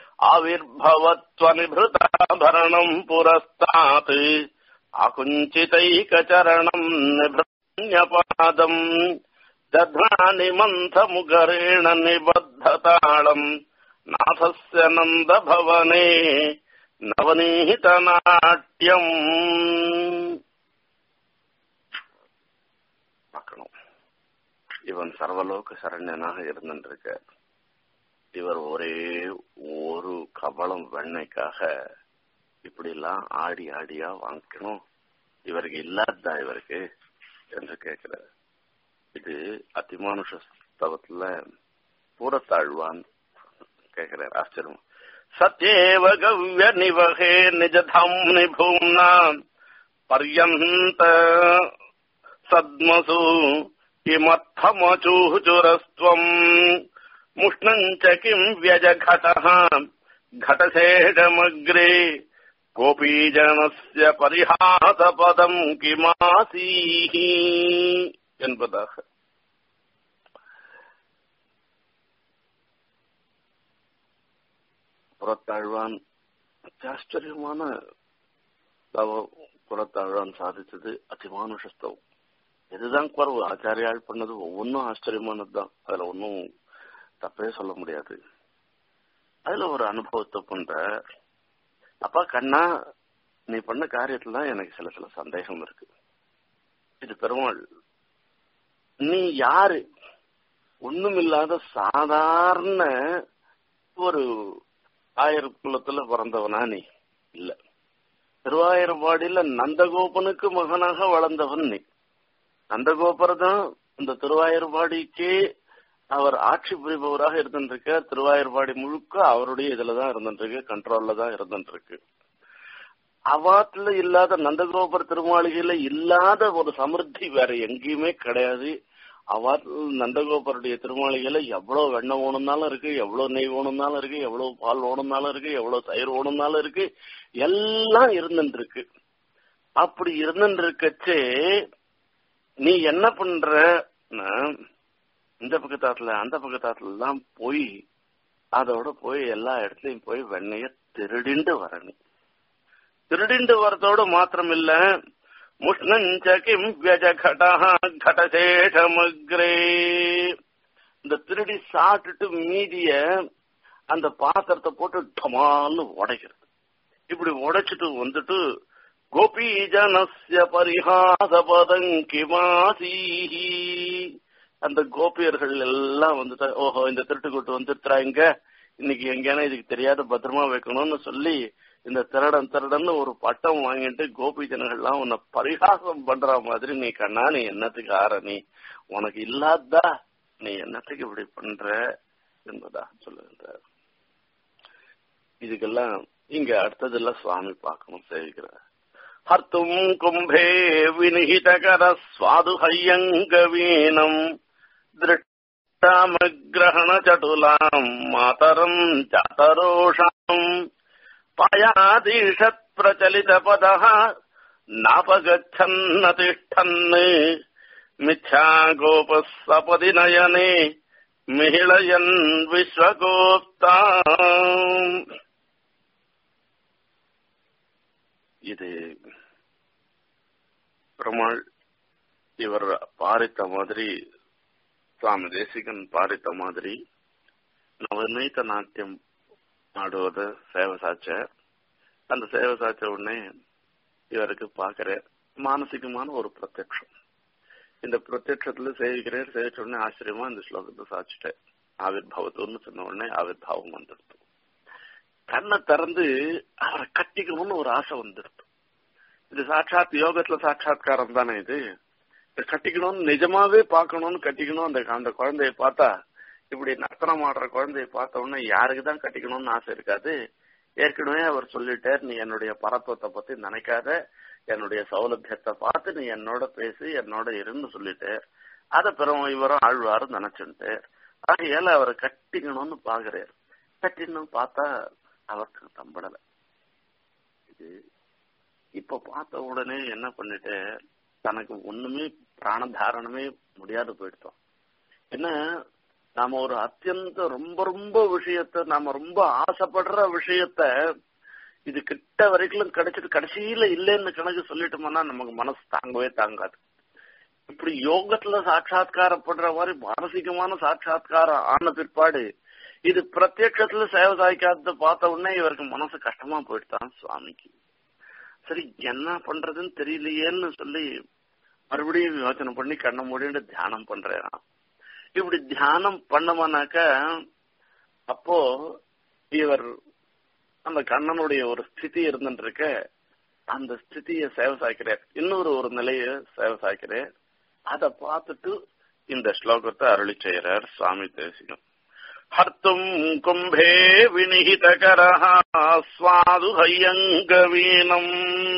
ஆவிர்பவத்வனிபிருதாபரணம் புரஸ்தாத் அகுஞ்சிதைகச்சரணம் நிபృణ్యపాదம் దధ్రాని మంథముగరేణ నిబద్ధతాళం నాథస్య నందభవనే நவநீதநாட்டியம் பார்க்கணும் இவன் சர்வலோக சரண்யனாக இருந்திருக்க இவர் ஒரே ஒரு கபலம் வெண்ணைக்காக இப்படி எல்லாம் ஆடி ஆடியா வாங்கிக்கணும் இவருக்கு இல்லாததா இவருக்கு என்று கேட்கிறார் இது அதிமானுஷ ஸ்தவத்துல பூரத்தாழ்வான் கேட்கிறார் ஆச்சரியம் சத்யேவ கவ்ய நிவகே நிஜதம் நிபூம்னா பர்யந்த சத்மசு கிமர்த்தமச்சூச்சுரஸ்துவம் முஷ்ணஞ்ச கிம் வியஜகடः घटशेषमग्रे கோபீஜனஸ்ய பரிஹாசபதம் கிமாசீஹி என்பதாக புறத்தாழ்வான் ஆச்சரியமான தவம் புறத்தாழ்வான் சாதித்தது அதிமானுஷஸ்தவம் எதுதான் குறவு ஆச்சாரியால் பண்ணது ஒவ்வொன்றும் ஆச்சரியமானது தான் அதுல ஒன்றும் தப்பே சொல்ல முடியாது அதுல ஒரு அனுபவத்தை பண்ற அப்பா கண்ணா நீ பண்ண காரியத்துல எனக்கு சில சில சந்தேகம் இருக்கு இது பெருமாள் நீ யாரு ஒண்ணுமில்லாத சாதாரண ஒரு ஆயிரம் குலத்துல பிறந்தவனா நீ இல்ல திருவாயிரப்பாடியில நந்தகோபனுக்கு மகனாக வளர்ந்தவன் நீ நந்தகோபர் தான் இந்த திருவாயிரப்பாடிக்கே அவர் ஆட்சி புரிபவராக இருந்துருக்கு திருவாயூர்பாடி முழுக்க அவருடைய இதுலதான் இருந்துருக்கு கண்ட்ரோல்ல தான் இருந்துருக்கு அவாத்துல இல்லாத நந்தகோபுர திருமாளிகையில இல்லாத ஒரு சமிருத்தி வேற எங்கேயுமே கிடையாது அவர் நந்தகோபருடைய திருமாளிகையில எவ்வளவு வெண்ணெய் ஓணுனாலும் இருக்கு எவ்வளவு நெய் ஓணுனாலும் இருக்கு எவ்வளவு பால் ஓணுனாலும் இருக்கு எவ்வளவு தயிர் ஓணுனாலும் இருக்கு எல்லாம் இருந்துட்டு இருக்கு அப்படி இருந்துட்டு இருக்கச்சே நீ என்ன பண்ற இந்த பக்கத்தாத்துல அந்த பக்கத்தாத்துல எல்லாம் போய் அதோட போய் எல்லா இடத்துலயும் போய் வெண்ணைய திருடிண்டு வரணும் திருடிண்டு வரதோடு மாத்திரம் இல்ல முஷ்ணஞ்ச கிம் வியஜகடா கடசேஷமக்ரே இந்த திருடி சாப்பிட்டுட்டு மீதிய அந்த பாத்திரத்தை போட்டு டமால்னு உடைக்கிறது இப்படி உடைச்சிட்டு வந்துட்டு கோபி ஜனஸ்ய பரிஹாச பதங்கிமாசீஹி அந்த கோபியர்கள் எல்லாம் வந்துட்டு ஓஹோ இந்த திருட்டு கூட்டு வந்துட்டுறாங்க இன்னைக்கு எங்கேனா இதுக்கு தெரியாத பத்திரமா வைக்கணும்னு சொல்லி இந்த திருடன் திருடன்னு ஒரு பட்டம் வாங்கிட்டு கோபி ஜனங்கள்லாம் உன்னை பரிகாசம் பண்ற மாதிரி நீ கண்ணா நீ என்னத்துக்கு ஆற நீ உனக்கு இல்லாதா நீ என்னத்துக்கு இப்படி பண்ற என்பதா சொல்லுகின்றார் இதுக்கெல்லாம் இங்க அடுத்ததெல்லாம் சுவாமி பார்க்கணும் சேவிக்கிறார் ஹர்த்தும் கும்பே வினிஹிதகர சுவாது ஹையங்கவீனம் திருஷ்டாமகிரகண சடுலாம் மாதரம் சாதரோஷாம் पायादीषत् प्रचलितपदः नापगच्छन्न तिष्ठन् मिथ्या गोपः सपदि नयने मिहिळयन् विश्वगोप्ता இது பெருமாள் இவர் பாரித்த மாதிரி சுவாமி தேசிகன் பாரித்த மாதிரி நவநீத நாட்டியம் ஆடுவது சேவை சாச்ச அந்த சேவை சாச்ச உடனே இவருக்கு பாக்குற மானசிகமான ஒரு பிரத்யக்ஷம் இந்த பிரத்யக்ஷத்துல சேவிக்கிறேன் சேவிச்ச உடனே ஆச்சரியமா இந்த ஸ்லோகத்தை சாச்சிட்டேன் ஆவிர் பவத்துன்னு சொன்ன உடனே ஆவிர் பாவம் வந்துடுது கண்ணை திறந்து அவரை கட்டிக்கணும்னு ஒரு ஆசை வந்துடுது இது சாட்சாத் யோகத்துல சாட்சாத்காரம் தானே இது கட்டிக்கணும்னு நிஜமாவே பார்க்கணும்னு கட்டிக்கணும் அந்த அந்த குழந்தைய பார்த்தா இப்படி நர்த்தனம் ஆடுற குழந்தைய பார்த்த உடனே யாருக்கு தான் கட்டிக்கணும்னு ஆசை இருக்காது ஏற்கனவே அவர் சொல்லிட்டார் நீ என்னுடைய பரத்துவத்தை பத்தி நினைக்காத என்னுடைய சௌலபியத்தை பார்த்து நீ என்னோட பேசி என்னோட இருந்து சொல்லிட்டார் அத பிறகு இவரும் ஆழ்வாரு நினைச்சுட்டு ஆகையால அவரை கட்டிக்கணும்னு பாக்குறாரு கட்டின்னு பார்த்தா அவருக்கு தம்படல இது இப்ப பார்த்த உடனே என்ன பண்ணிட்டு தனக்கு ஒண்ணுமே பிராணதாரணமே முடியாது போயிடுத்தோம் என்ன நாம ஒரு அத்தியந்த ரொம்ப ரொம்ப விஷயத்த நாம ரொம்ப ஆசைப்படுற விஷயத்த இது கிட்ட வரைக்கும் கிடைச்சிட்டு கடைசியில இல்லைன்னு கணக்கு சொல்லிட்டோம்னா நமக்கு மனசு தாங்கவே தாங்காது இப்படி யோகத்துல சாட்சா்காரப்படுற மாதிரி மானசிகமான சாட்சா்காரம் ஆன பிற்பாடு இது பிரத்யட்சத்துல சேவை சாய்க்காத பார்த்த உடனே இவருக்கு மனசு கஷ்டமா போயிட்டான் சுவாமிக்கு சரி என்ன பண்றதுன்னு தெரியலையேன்னு சொல்லி மறுபடியும் யோசனை பண்ணி கண்ண மூடிட்டு தியானம் பண்றேன் இப்படி தியானம் பண்ணமானாக்க அப்போ இவர் அந்த கண்ணனுடைய ஒரு ஸ்திதி இருந்துட்டு இருக்க அந்த ஸ்திதிய சேவை சாய்க்கிறார் இன்னொரு ஒரு நிலைய சேவை சாய்க்கிறார் அதை பார்த்துட்டு இந்த ஸ்லோகத்தை அருளி செய்யறார் சுவாமி தேசிகம் ஹர்த்தும் கும்பே வினிஹிதகர சுவாது ஹையங்கவீனம்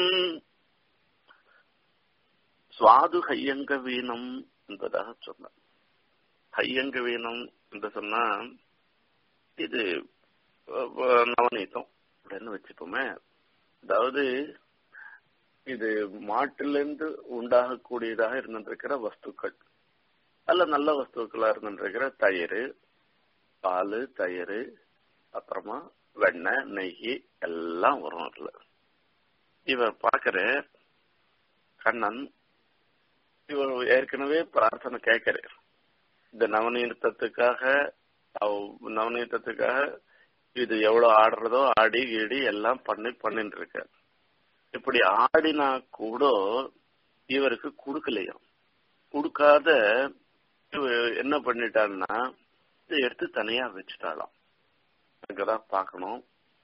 சுவாது ஹையங்கவீனம் என்பதாக சொன்னார் ஹையங்க வீணம் என்று சொன்னா இது நவநீதம் அப்படின்னு வச்சுப்போமே அதாவது இது மாட்டிலிருந்து உண்டாகக்கூடியதாக இருந்திருக்கிற வஸ்துக்கள் அல்ல நல்ல வஸ்துக்களா இருந்திருக்கிற தயிர் பால் தயிர் அப்புறமா வெண்ணெய் நெய் எல்லாம் வரும் அதுல இவர் பாக்குற கண்ணன் இவர் ஏற்கனவே பிரார்த்தனை கேட்கிறார் இந்த நவநீதத்துக்காக நவநீதத்துக்காக இது எவ்வளவு ஆடுறதோ ஆடி கீடி எல்லாம் பண்ணி பண்ணிட்டு இருக்க இப்படி ஆடினா கூட இவருக்கு கொடுக்கலையாம் கொடுக்காத என்ன பண்ணிட்டான்னா இதை எடுத்து தனியா வச்சுட்டாலாம் அங்கதான் பார்க்கணும்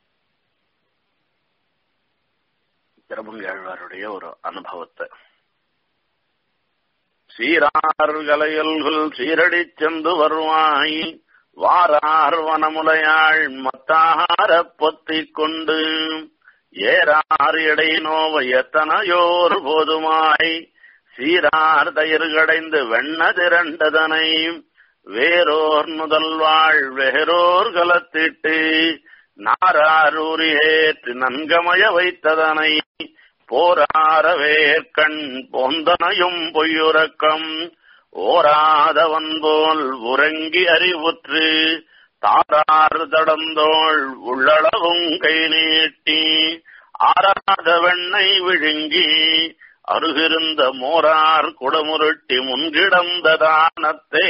திருமங்கழ்வாருடைய ஒரு அனுபவத்தை சீரார்களையல்குல் சீரடி சென்று வருவாய் வாரார் வனமுலையாள் மத்தார பொத்திக் கொண்டு ஏறார் இடை நோவ எத்தனையோர் போதுமாய் சீரார் தயிர் கடைந்து வெண்ண திரண்டதனை வேறோர் முதல்வாழ் வேறோர் கலத்திட்டு நாராரூரியேற்று நன்கமய வைத்ததனை போராரவேற்கண் போந்தனையும் பொய்யுறக்கம் ஓராதவன் போல் உறங்கி அறிவுற்று தாராறு தடந்தோள் உள்ளளவும் கை நீட்டி ஆராத வெண்ணை விழுங்கி அருகிருந்த மோரார் குடமுருட்டி முன்கிடந்த தானத்தே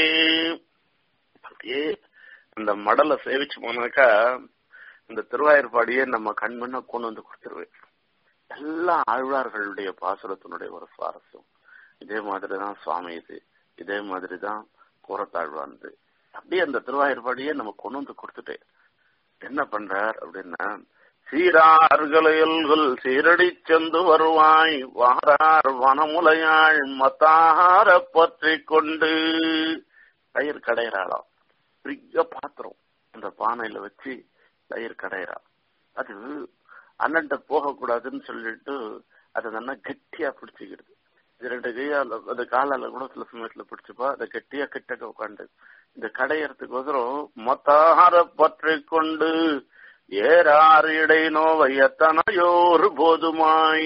அப்படியே இந்த மடலை சேவிச்சு போனாக்கா இந்த திருவாயூர்பாடியே நம்ம கண் முன்ன கொண்டு வந்து கொடுத்துருவேன் எல்லா ஆழ்வார்களுடைய பாசுரத்தினுடைய ஒரு சுவாரஸ்யம் இதே மாதிரிதான் சுவாமி இது இதே மாதிரிதான் கூறத்தாழ்வானது அப்படியே அந்த திருவாயூர்பாடியே நம்ம கொண்டு வந்து கொடுத்துட்டு என்ன பண்றார் அப்படின்னா சீரார்களையல்கள் சீரடி சென்று வருவாய் வாரார் வனமுலையாள் மத்தார பற்றி கொண்டு தயிர் கடையிறாளாம் பெரிய பாத்திரம் அந்த பானையில வச்சு தயிர் கடையிறா அது அண்ணன்ட்ட போகக்கூடாதுன்னு சொல்லிட்டு அதை நல்லா கெட்டியா பிடிச்சிக்கிறது இது ரெண்டு கையால அந்த காலால கூட சில சமயத்துல பிடிச்சுப்பா அதை கெட்டியா கிட்டக்க உட்காந்து இந்த கடையறதுக்கோசரம் மொத்தார பற்றி கொண்டு ஏறார் இடை நோவை எத்தனையோரு போதுமாய்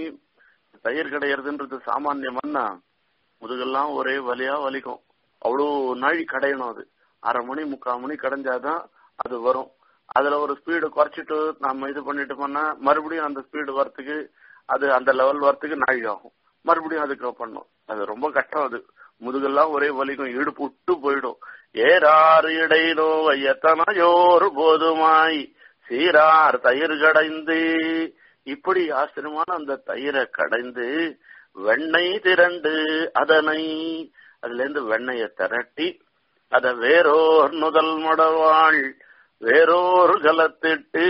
தயிர் கடையறதுன்றது சாமானியமன்னா முதுகெல்லாம் ஒரே வலியா வலிக்கும் அவ்வளோ நாழி கடையணும் அது அரை மணி முக்கால் மணி கடைஞ்சாதான் அது வரும் அதுல ஒரு ஸ்பீடு குறைச்சிட்டு நம்ம இது பண்ணிட்டு பண்ணா மறுபடியும் அந்த ஸ்பீடு வரத்துக்கு அது அந்த லெவல் வரத்துக்கு நாழி ஆகும் மறுபடியும் அதுக்கு பண்ணும் அது ரொம்ப கஷ்டம் அது முதுகெல்லாம் ஒரே வலிக்கும் இடுப்பு விட்டு போயிடும் ஏறாறு இடை நோவை எத்தனையோரு போதுமாய் சீரார் தயிர் கடைந்து இப்படி ஆச்சரியமான அந்த தயிரை கடைந்து வெண்ணெய் திரண்டு அதனை அதுல இருந்து வெண்ணெய திரட்டி அத வேறோர் முதல் மடவாள் வேறோர் கலத்திட்டு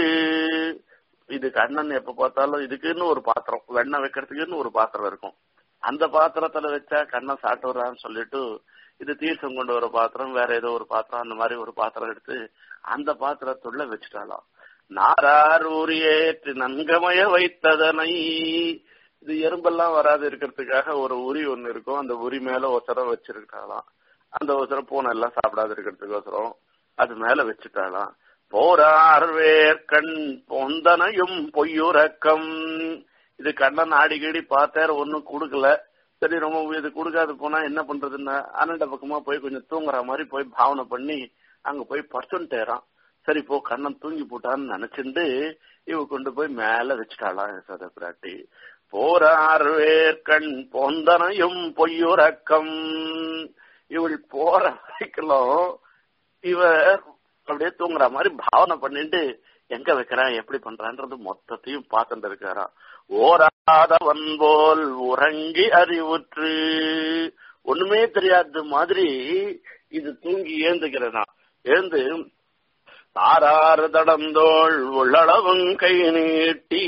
இது கண்ணன் எப்ப பார்த்தாலும் இதுக்குன்னு ஒரு பாத்திரம் வெண்ணெய் வைக்கிறதுக்குன்னு ஒரு பாத்திரம் இருக்கும் அந்த பாத்திரத்துல வச்சா கண்ணன் சாப்பிட்டுறான்னு சொல்லிட்டு இது தீர்த்தம் கொண்டு வர பாத்திரம் வேற ஏதோ ஒரு பாத்திரம் அந்த மாதிரி ஒரு பாத்திரம் எடுத்து அந்த பாத்திரத்துள்ள வச்சுட்டாலாம் நாரார் உரியேற்று நன்கமய வைத்ததனை இது எறும்பெல்லாம் வராது இருக்கிறதுக்காக ஒரு உரி ஒண்ணு இருக்கும் அந்த உரி மேல ஒசரம் வச்சிருக்காளாம் அந்த ஒசரம் பூனை எல்லாம் சாப்பிடாது இருக்கிறதுக்கோசரம் அது மேல வச்சுட்டாளாம் போரார் வேர்கண் பொந்தனையும் பொய்யுறக்கம் இது கண்ணன் அடிக்கடி பார்த்தார் ஒன்னும் கொடுக்கல சரி ரொம்ப இது கொடுக்காது போனா என்ன பண்றதுன்னா அண்ணன் பக்கமா போய் கொஞ்சம் தூங்குற மாதிரி போய் பாவனை பண்ணி அங்க போய் படுத்துட்டேறான் சரி போ கண்ணன் தூங்கி போட்டான்னு நினைச்சிருந்து இவ கொண்டு போய் மேல வச்சுட்டாளாம் சத பிராட்டி போரார் வேர்கண் பொந்தனையும் பொய்யுறக்கம் இவள் போற வரைக்கும் இவ அப்படியே தூங்குற மாதிரி பாவனை பண்ணிட்டு எங்க வைக்கிறான் எப்படி பண்றான்றது மொத்தத்தையும் பார்த்துட்டு இருக்காராம் ஓராதவன் போல் உறங்கி அறிவுற்று ஒண்ணுமே தெரியாத மாதிரி இது தூங்கி ஏந்துக்கிறனா ஏந்து தாராறு தடந்தோள் உள்ளளவும் கை நீட்டி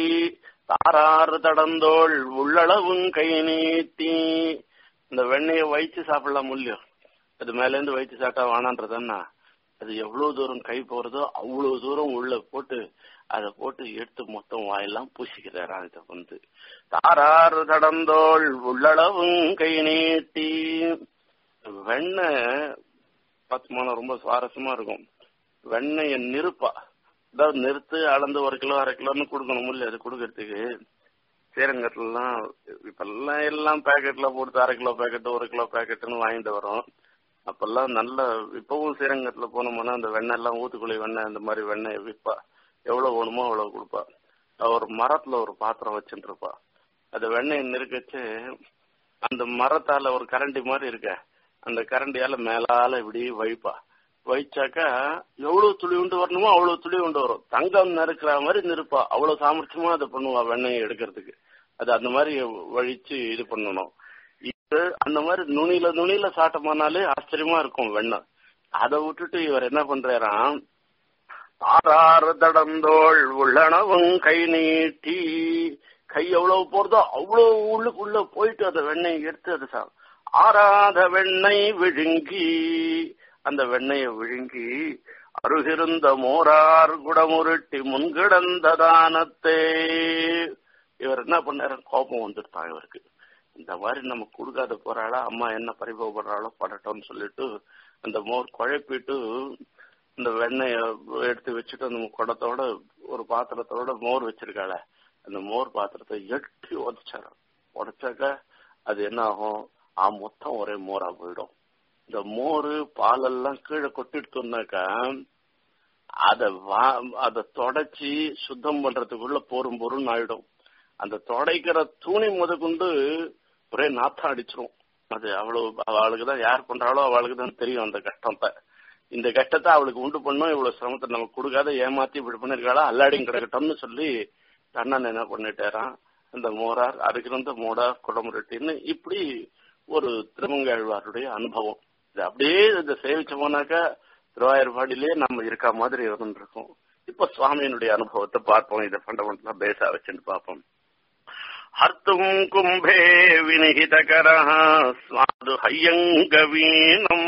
தாராறு தடந்தோள் உள்ளளவும் கை நீட்டி இந்த வெண்ணெய வயிற்று சாப்பிடலாம் முடியும் அது மேல இருந்து வயிற்று சாப்பிட்டா வேணான்றதுன்னா அது எவ்வளவு தூரம் கை போறதோ அவ்வளவு தூரம் உள்ள போட்டு அதை போட்டு எடுத்து மொத்தம் வாயெல்லாம் பூசிக்கிறாராம் இதை வந்து தாராறு தடந்தோள் உள்ளளவும் கை நீட்டி வெண்ணெய் பத்து ரொம்ப சுவாரஸ்யமா இருக்கும் வெண்ணெய நிறுப்பா அதாவது நிறுத்து அளந்து ஒரு கிலோ அரை கிலோன்னு கொடுக்கணும் முடியல அது கொடுக்கறதுக்கு ஸ்ரீரங்கத்துலலாம் இப்பெல்லாம் எல்லாம் பேக்கெட்ல போட்டு அரை கிலோ பேக்கெட் ஒரு கிலோ பேக்கெட்டுன்னு வாங்கிட்டு வரோம் அப்பெல்லாம் நல்ல இப்பவும் ஸ்ரீரங்கத்துல போனோம்னா அந்த வெண்ணெய் எல்லாம் ஊத்துக்குழி வெண்ணெய் அந்த மாதிரி வெண்ணெய் விற்பா எவ்வளவு வேணுமோ அவ்வளவு கொடுப்பா ஒரு மரத்துல ஒரு பாத்திரம் வச்சுட்டு இருப்பா அந்த வெண்ணெயை நெருக்கச்சு அந்த மரத்தால ஒரு கரண்டி மாதிரி இருக்க அந்த கரண்டியால மேலால இப்படி வைப்பா வைச்சாக்கா எவ்வளவு துளி உண்டு வரணுமோ அவ்வளவு துளி உண்டு வரும் தங்கம் நறுக்கிற மாதிரி நிற்பா அவ்வளவு சாமர்த்தியமா அதை பண்ணுவா வெண்ணெயை எடுக்கிறதுக்கு அது அந்த மாதிரி வழிச்சு இது பண்ணணும் இது அந்த மாதிரி நுனியில நுனியில சாட்டமானாலே ஆச்சரியமா இருக்கும் வெண்ணெய் அதை விட்டுட்டு இவர் என்ன பண்றாராம் ஆறாறு தடந்தோள் உள்ளனவும் கை நீட்டி கை எவ்வளவு போறதோ அவ்வளவு உள்ளுக்குள்ள போயிட்டு அந்த வெண்ணெய் எடுத்து அது சா ஆறாத வெண்ணெய் விழுங்கி அந்த வெண்ணெயை விழுங்கி அருகிருந்த மோரார் குடமுருட்டி முன்கிடந்த தானத்தே இவர் என்ன பண்ணாரு கோபம் வந்துட்டான் இவருக்கு இந்த மாதிரி நம்ம கொடுக்காத போறாளா அம்மா என்ன பரிபவப்படுறாளோ படட்டோம்னு சொல்லிட்டு அந்த மோர் குழப்பிட்டு இந்த வெண்ணெய எடுத்து வச்சுட்டு அந்த குடத்தோட ஒரு பாத்திரத்தோட மோர் வச்சிருக்காள அந்த மோர் பாத்திரத்தை எட்டி உதச்சாரு உடைச்சாக்க அது என்ன ஆகும் ஆ மொத்தம் ஒரே மோரா போயிடும் இந்த மோரு பாலெல்லாம் கீழே கொட்டிடுத்தோம்னாக்கா அத வா அத தொடச்சி சுத்தம் பண்றதுக்குள்ள போரும் பொருள் ஆயிடும் அந்த தொடைக்கிற துணி முதற்கொண்டு ஒரே நாத்தம் அடிச்சிரும் அது அவ்வளவு அவளுக்கு தான் யார் பண்றாளோ அவளுக்கு தான் தெரியும் அந்த கஷ்டத்தை இந்த கஷ்டத்தை அவளுக்கு உண்டு பண்ணும் இவ்வளவு சிரமத்தை நமக்கு கொடுக்காத ஏமாத்தி இப்படி பண்ணிருக்காளா அல்லாடியும் கிடக்கட்டும்னு சொல்லி கண்ணன் என்ன பண்ணிட்டாரான் இந்த மோரார் அதுக்கிருந்த மோடார் குடமுரட்டின்னு இப்படி ஒரு திருமங்காழ்வாருடைய அனுபவம் இது அப்படியே இதை சேவிச்சோம்னாக்கா திருவாயூர்பாடியிலே நம்ம இருக்க மாதிரி இருந்துருக்கும் இப்ப சுவாமியினுடைய அனுபவத்தை பார்ப்போம் இதை ஃபண்டமெண்டலா பேஸா வச்சுட்டு பார்ப்போம் ஹர்த்தும் கும்பே வினிகிதகர சுவாது ஹையங்கவீனம்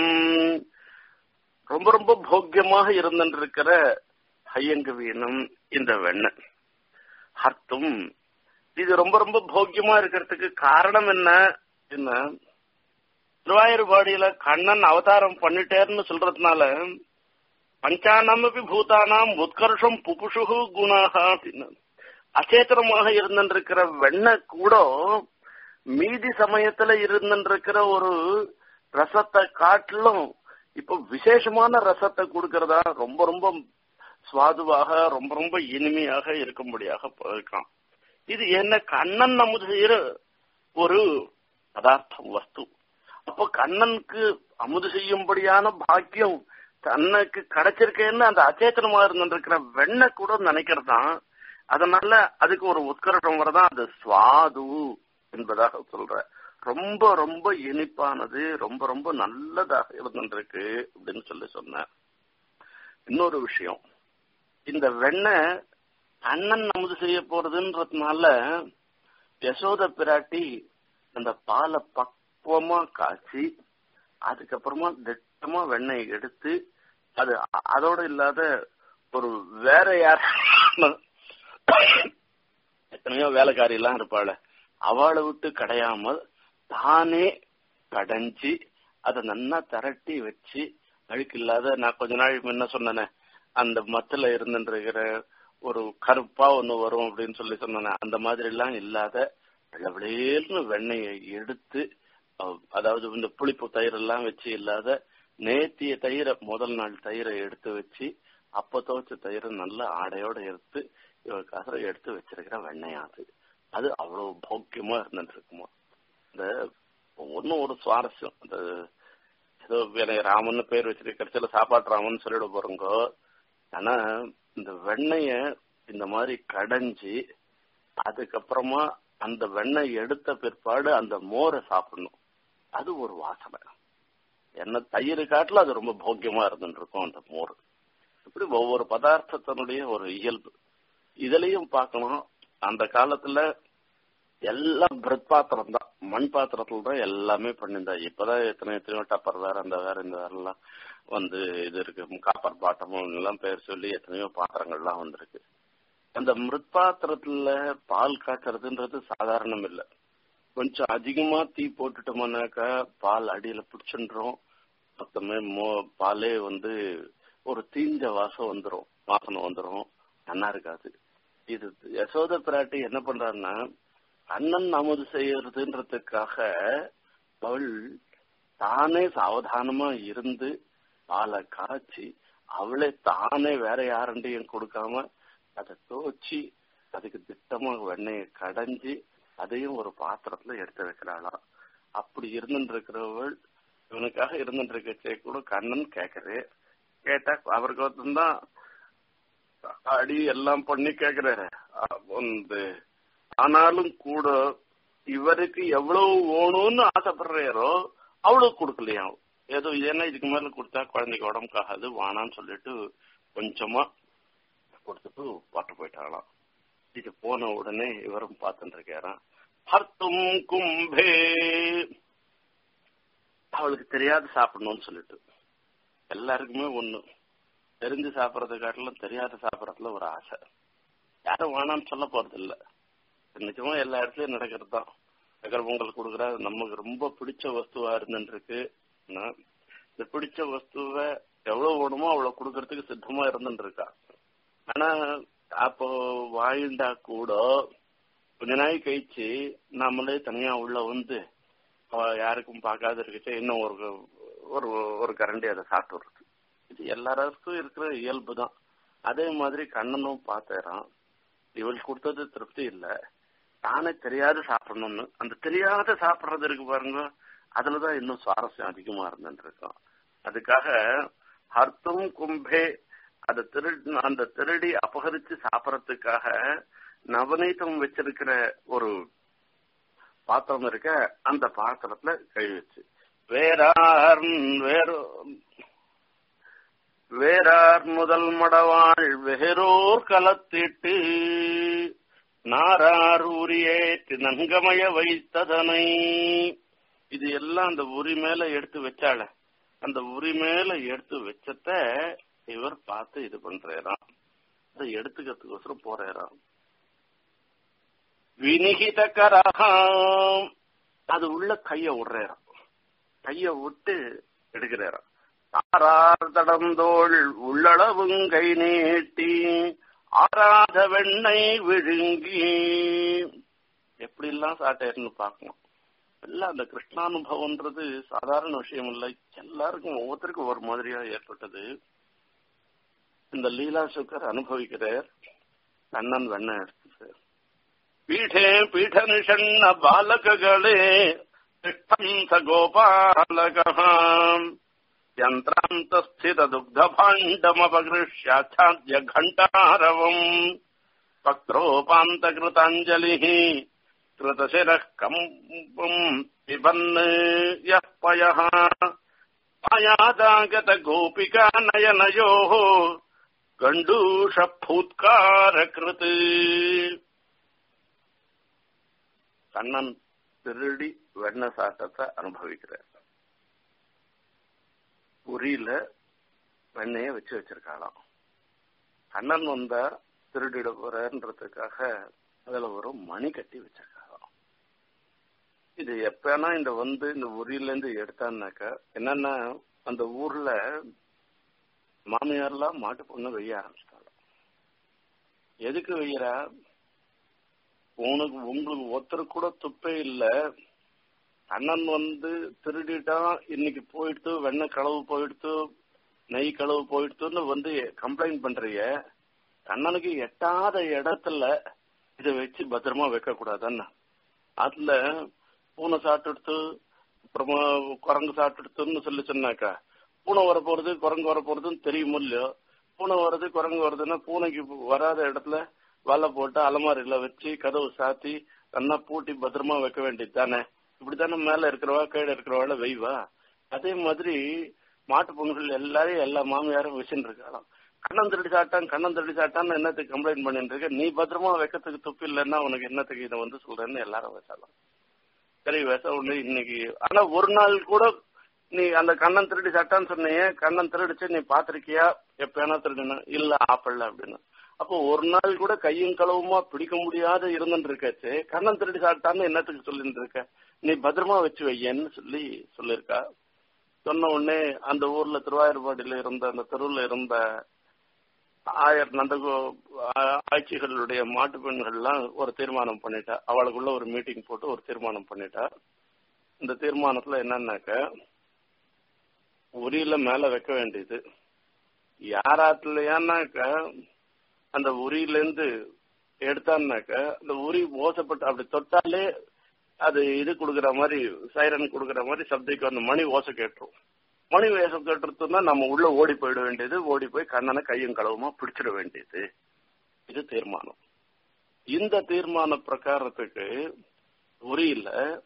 ரொம்ப ரொம்ப போக்கியமாக இருந்திருக்கிற ஹையங்கவீனம் இந்த வெண்ணெய் ஹர்த்தும் இது ரொம்ப ரொம்ப போக்கியமா இருக்கிறதுக்கு காரணம் என்ன என்ன திருவாயூர்பாடியில கண்ணன் அவதாரம் பண்ணிட்டேர்னு சொல்றதுனால பஞ்சானமபி பூதானாம் உத்கர்ஷம் புபுஷு குணாக அப்படின்னு அச்சேத்தனமாக இருந்திருக்கிற வெண்ணெய் கூட மீதி சமயத்துல இருந்திருக்கிற ஒரு ரசத்தை காட்டிலும் இப்ப விசேஷமான ரசத்தை கொடுக்கறதா ரொம்ப ரொம்ப சுவாதுவாக ரொம்ப ரொம்ப இனிமையாக இருக்கும்படியாக இருக்கான் இது என்ன கண்ணன் நமது செய்யற ஒரு பதார்த்தம் வஸ்து அப்போ கண்ணனுக்கு அமுது செய்யும்படியான பாக்கியம் தன்னுக்கு கிடைச்சிருக்கேன்னு அந்த அச்சேத்தனமா இருந்திருக்கிற வெண்ணெய் கூட நினைக்கிறதான் அதனால அதுக்கு ஒரு உத்கர்ஷம் வரதான் அது சுவாது என்பதாக சொல்ற ரொம்ப ரொம்ப இனிப்பானது ரொம்ப ரொம்ப நல்லதாக இருந்திருக்கு அப்படின்னு சொல்லி சொன்ன இன்னொரு விஷயம் இந்த வெண்ணெய் அண்ணன் நமுது செய்ய போறதுன்றதுனால யசோத பிராட்டி அந்த பாலை பக்குவமா காய்ச்சி அதுக்கப்புறமா திட்டமா வெண்ணெய் எடுத்து அது அதோட இல்லாத ஒரு வேற யார் எத்தனையோ வேலைக்காரி எல்லாம் இருப்பாள் அவளை விட்டு கடையாமல் தானே கடைஞ்சி அதை நன்னா திரட்டி வச்சு அழுக்கு இல்லாத நான் கொஞ்ச நாள் முன்ன சொன்னேனே அந்த மத்துல இருந்துருக்கிற ஒரு கருப்பா ஒண்ணு வரும் அப்படின்னு சொல்லி சொன்னேன் அந்த மாதிரி எல்லாம் இல்லாத வெள்ளவேல்னு வெண்ணெயை எடுத்து அதாவது இந்த புளிப்பு தயிர் எல்லாம் வச்சு இல்லாத நேத்திய தயிரை முதல் நாள் தயிரை எடுத்து வச்சு அப்ப துவச்ச தயிரை நல்ல ஆடையோட எடுத்து இவருக்காக எடுத்து வச்சிருக்கிற வெண்ணையாது அது அவ்வளவு போக்கியமா இருந்துட்டு இருக்குமா இந்த ஒன்னும் ஒரு சுவாரஸ்யம் அந்த ஏதோ எனக்கு ராமன் பேர் வச்சிருக்கிற சாப்பாட்டு ராமன் சொல்லிட போறோங்க ஆனா இந்த வெண்ணெய இந்த மாதிரி கடைஞ்சி அதுக்கப்புறமா அந்த வெண்ணெய் எடுத்த பிற்பாடு அந்த மோரை சாப்பிடணும் அது ஒரு வாசனை என்ன தயிர் காட்டுல அது ரொம்ப போக்கியமா இருந்துட்டு இருக்கும் அந்த மோர் இப்படி ஒவ்வொரு பதார்த்தத்தினுடைய ஒரு இயல்பு இதுலயும் பார்க்கணும் அந்த காலத்துல எல்லாம் பிரெட் பாத்திரம் தான் மண் பாத்திரத்துல தான் எல்லாமே பண்ணியிருந்தா இப்பதான் எத்தனை எத்தனையோ டப்பர் வேற அந்த வேற இந்த வேறெல்லாம் வந்து இது இருக்கு காப்பர் பாட்டமும் எல்லாம் பேர் சொல்லி எத்தனையோ பாத்திரங்கள்லாம் வந்திருக்கு அந்த மிருத்பாத்திரத்துல பால் காய்ச்சறதுன்றது சாதாரணம் இல்லை கொஞ்சம் அதிகமா தீ போட்டுட்டோம்னாக்கா பால் அடியில பிடிச்சுன்றோம் மொத்தமே மோ பாலே வந்து ஒரு தீஞ்ச வாசம் வந்துடும் வாசனை வந்துடும் நல்லா இருக்காது இது யசோத பிராட்டி என்ன பண்றாருன்னா அண்ணன் அமுது செய்யறதுன்றதுக்காக அவள் தானே சாவதானமா இருந்து பாலை காய்ச்சி அவளே தானே வேற யாருண்டையும் கொடுக்காம அதை துவச்சி அதுக்கு திட்டமா வெண்ணெயை கடைஞ்சி அதையும் ஒரு பாத்திரத்துல எடுத்து வைக்கிறாளாம் அப்படி இருந்துட்டு இருக்கிறவள் இவனுக்காக இருந்துட்டு இருக்கச்சே கூட கண்ணன் கேக்குறது கேட்டா அவருக்கு ஒருத்தந்தான் அடி எல்லாம் பண்ணி கேக்குறாரு வந்து ஆனாலும் கூட இவருக்கு எவ்வளவு வேணும்னு ஆசைப்படுறாரோ அவ்வளவு கொடுக்கலையா ஏதோ ஏன்னா இதுக்கு மேல கொடுத்தா குழந்தைக்கு உடம்புக்காகாது வானான்னு சொல்லிட்டு கொஞ்சமா கொடுத்துட்டு பாட்டு போயிட்டாங்களாம் இது போன உடனே இவரும் பார்த்துட்டு இருக்காராம் ஹர்த்தும் கும்பே அவளுக்கு தெரியாது சாப்பிடணும்னு சொல்லிட்டு எல்லாருக்குமே ஒண்ணு தெரிஞ்சு சாப்பிடறத காட்டிலும் தெரியாத சாப்பிடறதுல ஒரு ஆசை யாரும் வேணாம்னு சொல்ல போறது இல்ல நிஜமா எல்லா இடத்துலயும் நடக்கிறது தான் சக்கரை பொங்கல் கொடுக்குறா அது நமக்கு ரொம்ப பிடிச்ச வஸ்துவா இருந்துருக்கு இந்த பிடிச்ச வஸ்துவை எவ்வளவு வேணுமோ அவ்வளவு கொடுக்கறதுக்கு சித்தமா இருந்துட்டு இருக்கா ஆனா அப்போ வாயிண்டா கூட கொஞ்ச நாள் கழிச்சு நம்மளே தனியா உள்ள வந்து அவ யாருக்கும் பார்க்காத இருக்கச்சு இன்னும் ஒரு ஒரு ஒரு கரண்டி அதை சாப்பிட்டு வருது இது எல்லாருக்கும் இருக்கிற இயல்பு தான் அதே மாதிரி கண்ணனும் பார்த்தேறான் இவள் கொடுத்தது திருப்தி இல்ல தானே தெரியாத சாப்பிடணும்னு அந்த தெரியாத சாப்பிடுறது இருக்கு பாருங்க அதுலதான் இன்னும் சுவாரஸ்யம் அதிகமா இருந்துட்டு இருக்கும் அதுக்காக ஹர்த்தம் கும்பே அதை திருடி அந்த திருடி அபகரிச்சு சாப்பிடறதுக்காக நவநீதம் வச்சிருக்கிற ஒரு பாத்திரம் இருக்க அந்த பாத்திரத்துல கழுவிச்சு வேறார் வேறு வேறார் முதல் மடவாள் வேறோர் கலத்திட்டு நாரார் உரியேற்று நன்கமய வைத்ததனை இது எல்லாம் அந்த உரி மேல எடுத்து வச்சாள அந்த உரி மேல எடுத்து வச்சத இவர் பார்த்து இது பண்றாராம் அதை எடுத்துக்கிறதுக்கோசரம் போறாராம் வினிகித கரகம் அது உள்ள கைய விடுறாராம் கைய விட்டு எடுக்கிறாராம் ஆறார் தடந்தோள் உள்ளளவும் கை நீட்டி ஆறாத வெண்ணெய் விழுங்கி எப்படி எல்லாம் சாட்டையர்னு பார்க்கணும் எல்லாம் அந்த கிருஷ்ணானுபவம்ன்றது சாதாரண விஷயம் இல்லை எல்லாருக்கும் ஒவ்வொருத்தருக்கும் ஒரு மாதிரியா ஏற்பட்டது இந்த லீலா சுக்கர் அனுபவிக்கிறார் கண்ணன் வெண்ணெய் எடுத்து பீഠே பீಠ ನಿಷಣ್ಣ ಬಾಲಕಗಳೇ ತಿಷ್ಠಂತ ಗೋಪಾಲಕಃ ಯಂತ್ರಾಂತಸ್ಥಿತ ದುಗ್ಧ ಭಾಂಡಮಪಗೃಹ್ಯಾಚ್ಛಾದ್ಯ ಘಂಟಾರವಂ ಪಕ್ರೋಪಾಂತಕೃತಾಂಜಲಿ ಕೃತಶಿರಃ ಕಂಪಂ ಪಿಬನ್ ಯಃ ಪಯಃ ಆಯಾದಾಗತ ಗೋಪಿಕಾ ನಯನಯೋ ಗಂಡೂಷ ಫೂತ್ಕಾರ ಕೃತ கண்ணன் திருடி வெண்ண சாட்டத்தை அனுபவிக்கிறார் உரியில வெண்ணைய வச்சு வச்சிருக்காளாம் கண்ணன் வந்தா திருடிட போறன்றதுக்காக அதுல ஒரு மணி கட்டி வச்சிருக்காளாம் இது எப்பனா இந்த வந்து இந்த உரியில இருந்து எடுத்தான்னாக்கா என்னன்னா அந்த ஊர்ல மாமியார்லாம் மாட்டு பொண்ணு வெய்ய ஆரம்பிச்சிட்டாளாம் எதுக்கு வெய்யறா உனக்கு உங்களுக்கு ஒருத்தர் கூட துப்பே இல்ல அண்ணன் வந்து திருடிட்டான் இன்னைக்கு போயிடுத்து வெண்ணெய் களவு போயிடுத்து நெய் களவு போயிடுத்துன்னு வந்து கம்ப்ளைண்ட் பண்றீங்க கண்ணனுக்கு எட்டாத இடத்துல இதை வச்சு பத்திரமா வைக்க கூடாதுன்னு அதுல பூனை சாப்பிட்டுடுத்து அப்புறமா குரங்கு சாப்பிட்டுடுத்துன்னு சொல்லி சொன்னாக்கா பூனை வர போறது குரங்கு வர போறதுன்னு தெரியும் இல்லையோ பூனை வருது குரங்கு வருதுன்னா பூனைக்கு வராத இடத்துல வலை போட்டு அலமாரியில வச்சு கதவு சாத்தி நல்லா பூட்டி பத்திரமா வைக்க வேண்டியது தானே இப்படித்தானே மேல இருக்கிறவா கீழே இருக்கிறவாள் வெய்வா அதே மாதிரி மாட்டு பொங்கல் எல்லாரையும் எல்லா மாமியாரும் வச்சுட்டு இருக்காளாம் கண்ணன் திருடி சாட்டான் கண்ணன் திருடி சாட்டான்னு என்னத்துக்கு கம்ப்ளைண்ட் பண்ணிட்டு இருக்க நீ பத்திரமா வைக்கிறதுக்கு துப்பு இல்லைன்னா உனக்கு என்னத்துக்கு இதை வந்து சொல்றேன்னு எல்லாரும் வச்சாலாம் சரி விச ஒண்ணு இன்னைக்கு ஆனா ஒரு நாள் கூட நீ அந்த கண்ணன் திருடி சாட்டான்னு சொன்னீங்க கண்ணன் திருடிச்சு நீ பாத்திருக்கியா எப்பயானா திருடினா இல்ல ஆப்பிடல அப்படின்னு அப்போ ஒரு நாள் கூட கையும் களவுமா பிடிக்க முடியாத இருந்துட்டு இருக்காச்சு கண்ணன் திருடி சாப்பிட்டான்னு என்னத்துக்கு சொல்லிட்டு இருக்க நீ பத்திரமா வச்சு வையன்னு சொல்லி சொல்லியிருக்கா சொன்ன உடனே அந்த ஊர்ல திருவாயூர்பாடியில இருந்த அந்த தெருவுல இருந்த ஆயர் நந்தகோ ஆட்சிகளுடைய மாட்டு பெண்கள்லாம் ஒரு தீர்மானம் பண்ணிட்டா அவளுக்குள்ள ஒரு மீட்டிங் போட்டு ஒரு தீர்மானம் பண்ணிட்டா இந்த தீர்மானத்துல என்னன்னாக்க உரியில மேல வைக்க வேண்டியது யாராத்துலயானாக்க அந்த உரியில இருந்து எடுத்தான்னாக்க அந்த உரி ஓசப்பட்டு அப்படி தொட்டாலே அது இது கொடுக்குற மாதிரி சைரன் கொடுக்குற மாதிரி சப்திக்கு அந்த மணி ஓசை கேட்டுரும் மணி ஓசை கேட்டுருத்தோம்னா நம்ம உள்ள ஓடி போயிட வேண்டியது ஓடி போய் கண்ணனை கையும் களவுமா பிடிச்சிட வேண்டியது இது தீர்மானம் இந்த தீர்மான பிரகாரத்துக்கு உரியில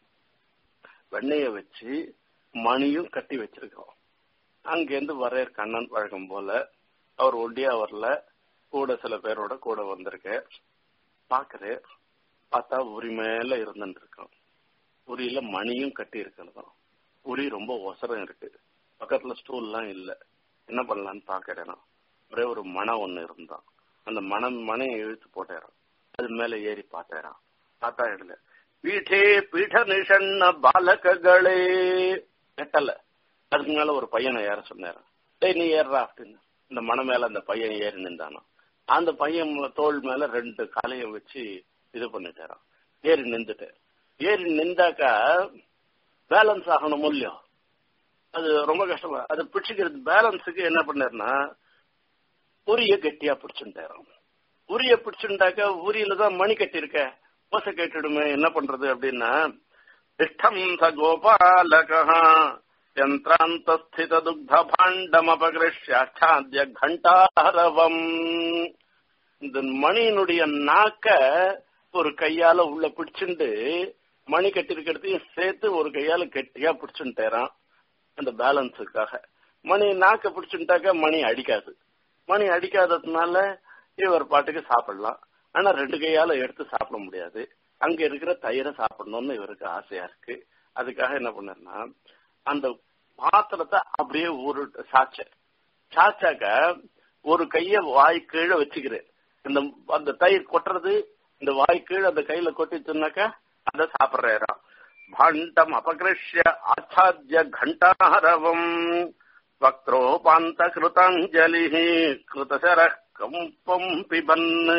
வெண்ணைய வச்சு மணியும் கட்டி வச்சிருக்கோம் அங்கேருந்து வரையர் கண்ணன் வழக்கம் போல அவர் ஒண்டியா வரல கூட சில பேரோட கூட வந்திருக்க பாக்குறேன் பார்த்தா உரி மேல இருந்துட்டு இருக்கோம் உரியில மணியும் கட்டி இருக்கிறதும் உரி ரொம்ப ஒசரம் இருக்கு பக்கத்துல ஸ்டூல்லாம் இல்ல என்ன பண்ணலான்னு பாக்குறேன் ஒரே ஒரு மனம் ஒண்ணு இருந்தான் அந்த மனம் மனையை இழுத்து போட்டேறான் அது மேல ஏறி பார்த்தேறான் பார்த்தா இடல பீಠே பீಠ நிஷண்ண பாலகங்களே எட்டல அதுக்கு மேல ஒரு பையனை ஏற சொன்னாரு டேய் நீ ஏறா அப்படின்னு இந்த மன மேல அந்த பையன் ஏறி நின்றானோ அந்த பையன் தோல் மேல ரெண்டு காலையும் வச்சு இது பண்ணிட்டாராம் ஏறி நின்றுட்டு ஏறி நின்றாக்கா பேலன்ஸ் ஆகணும் இல்லையோ அது ரொம்ப கஷ்டமா அது பிடிச்சிக்கிறது பேலன்ஸுக்கு என்ன பண்ணாருன்னா உரிய கெட்டியா பிடிச்சுட்டாராம் உரிய பிடிச்சுட்டாக்க உரியில தான் மணி கட்டி இருக்க ஓசை கேட்டுடுமே என்ன பண்றது அப்படின்னா இஷ்டம் ச கோபாலக யந்திராந்தஸ்தித துக்த பாண்டமபகிருஷ்யாச்சாத்திய கண்டாரவம் இந்த மணியினுடைய நாக்க ஒரு கையால உள்ள பிடிச்சுண்டு மணி கட்டிருக்கிறதையும் சேர்த்து ஒரு கையால கெட்டியா பிடிச்சுட்டாராம் அந்த பேலன்ஸுக்காக மணி நாக்க பிடிச்சுட்டாக்க மணி அடிக்காது மணி அடிக்காததுனால இவர் பாட்டுக்கு சாப்பிடலாம் ஆனா ரெண்டு கையால எடுத்து சாப்பிட முடியாது அங்க இருக்கிற தயிரை சாப்பிடணும்னு இவருக்கு ஆசையா இருக்கு அதுக்காக என்ன பண்ணாருன்னா அந்த பாத்திரத்தை அப்படியே ஒரு சாச்ச சாச்சாக்க ஒரு கைய வாய் கீழே வச்சுக்கிறேன் இந்த அந்த தயிர் கொட்டுறது இந்த வாய் கீழே அந்த கையில கொட்டிச்சுனாக்கா அதை சாப்பிடுறாராம் பாண்டம் அபகிருஷ்ய ஆச்சாத்திய கண்டாரவம் வக்ரோபாந்த கிருதாஞ்சலி கிருதசர கம்பம் பிபன்னு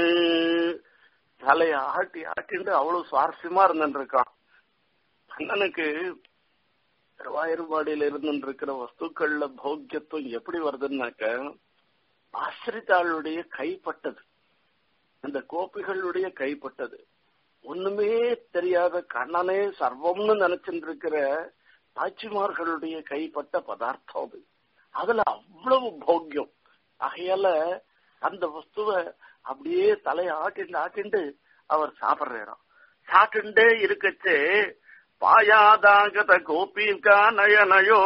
தலையை ஆட்டி ஆட்டிண்டு அவ்வளவு சுவாரஸ்யமா இருந்துருக்கான் கண்ணனுக்கு திருவாயூர்பாடியில இருந்து இருக்கிற வஸ்துக்கள்ல பௌக்கியத்துவம் எப்படி வருதுன்னாக்க ஆசிரித்தாளுடைய கைப்பட்டது அந்த கோபிகளுடைய கைப்பட்டது ஒண்ணுமே தெரியாத கண்ணனே சர்வம்னு நினைச்சுட்டு இருக்கிற தாய்ச்சிமார்களுடைய கைப்பட்ட பதார்த்தம் அது அதுல அவ்வளவு போக்கியம் ஆகையால அந்த வஸ்துவ அப்படியே தலையை ஆட்டிண்டு ஆட்டிண்டு அவர் சாப்பிடுறாராம் சாப்பிட்டுண்டே இருக்கச்சே பாயாதாகத கோபீர்கா நயனயோ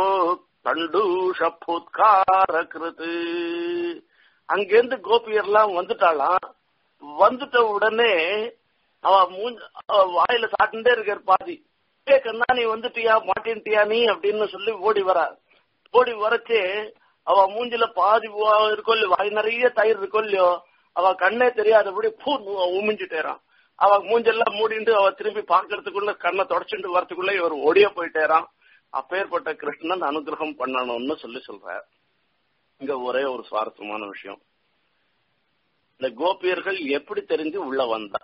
தண்டூஷ புத்கார கிருது அங்கிருந்து கோபியர்லாம் வந்துட்டாளாம் வந்துட்ட உடனே அவ மூஞ்ச அவ வாயில சாட்டுண்டே இருக்கார் பாதி ஏ கண்ணா நீ வந்துட்டியா மாட்டின்ட்டியா நீ அப்படின்னு சொல்லி ஓடி வரா ஓடி வரச்சே அவ மூஞ்சில பாதி இருக்கோ இல்லையோ வாய் நிறைய தயிர் இருக்கோ இல்லையோ அவ கண்ணே தெரியாதபடி பூ உமிஞ்சிட்டேறான் அவ மூஞ்செல்லாம் மூடிண்டு அவ திரும்பி பாக்குறதுக்குள்ள கண்ணை தொடச்சுட்டு வரதுக்குள்ள இவர் ஓடிய போயிட்டேறான் அப்பேற்பட்ட கிருஷ்ணன் அனுகிரகம் பண்ணணும்னு சொல்லி சொல்ற இங்க ஒரே ஒரு சுவாரஸ்யமான விஷயம் இந்த கோபியர்கள் எப்படி தெரிஞ்சு உள்ள வந்தா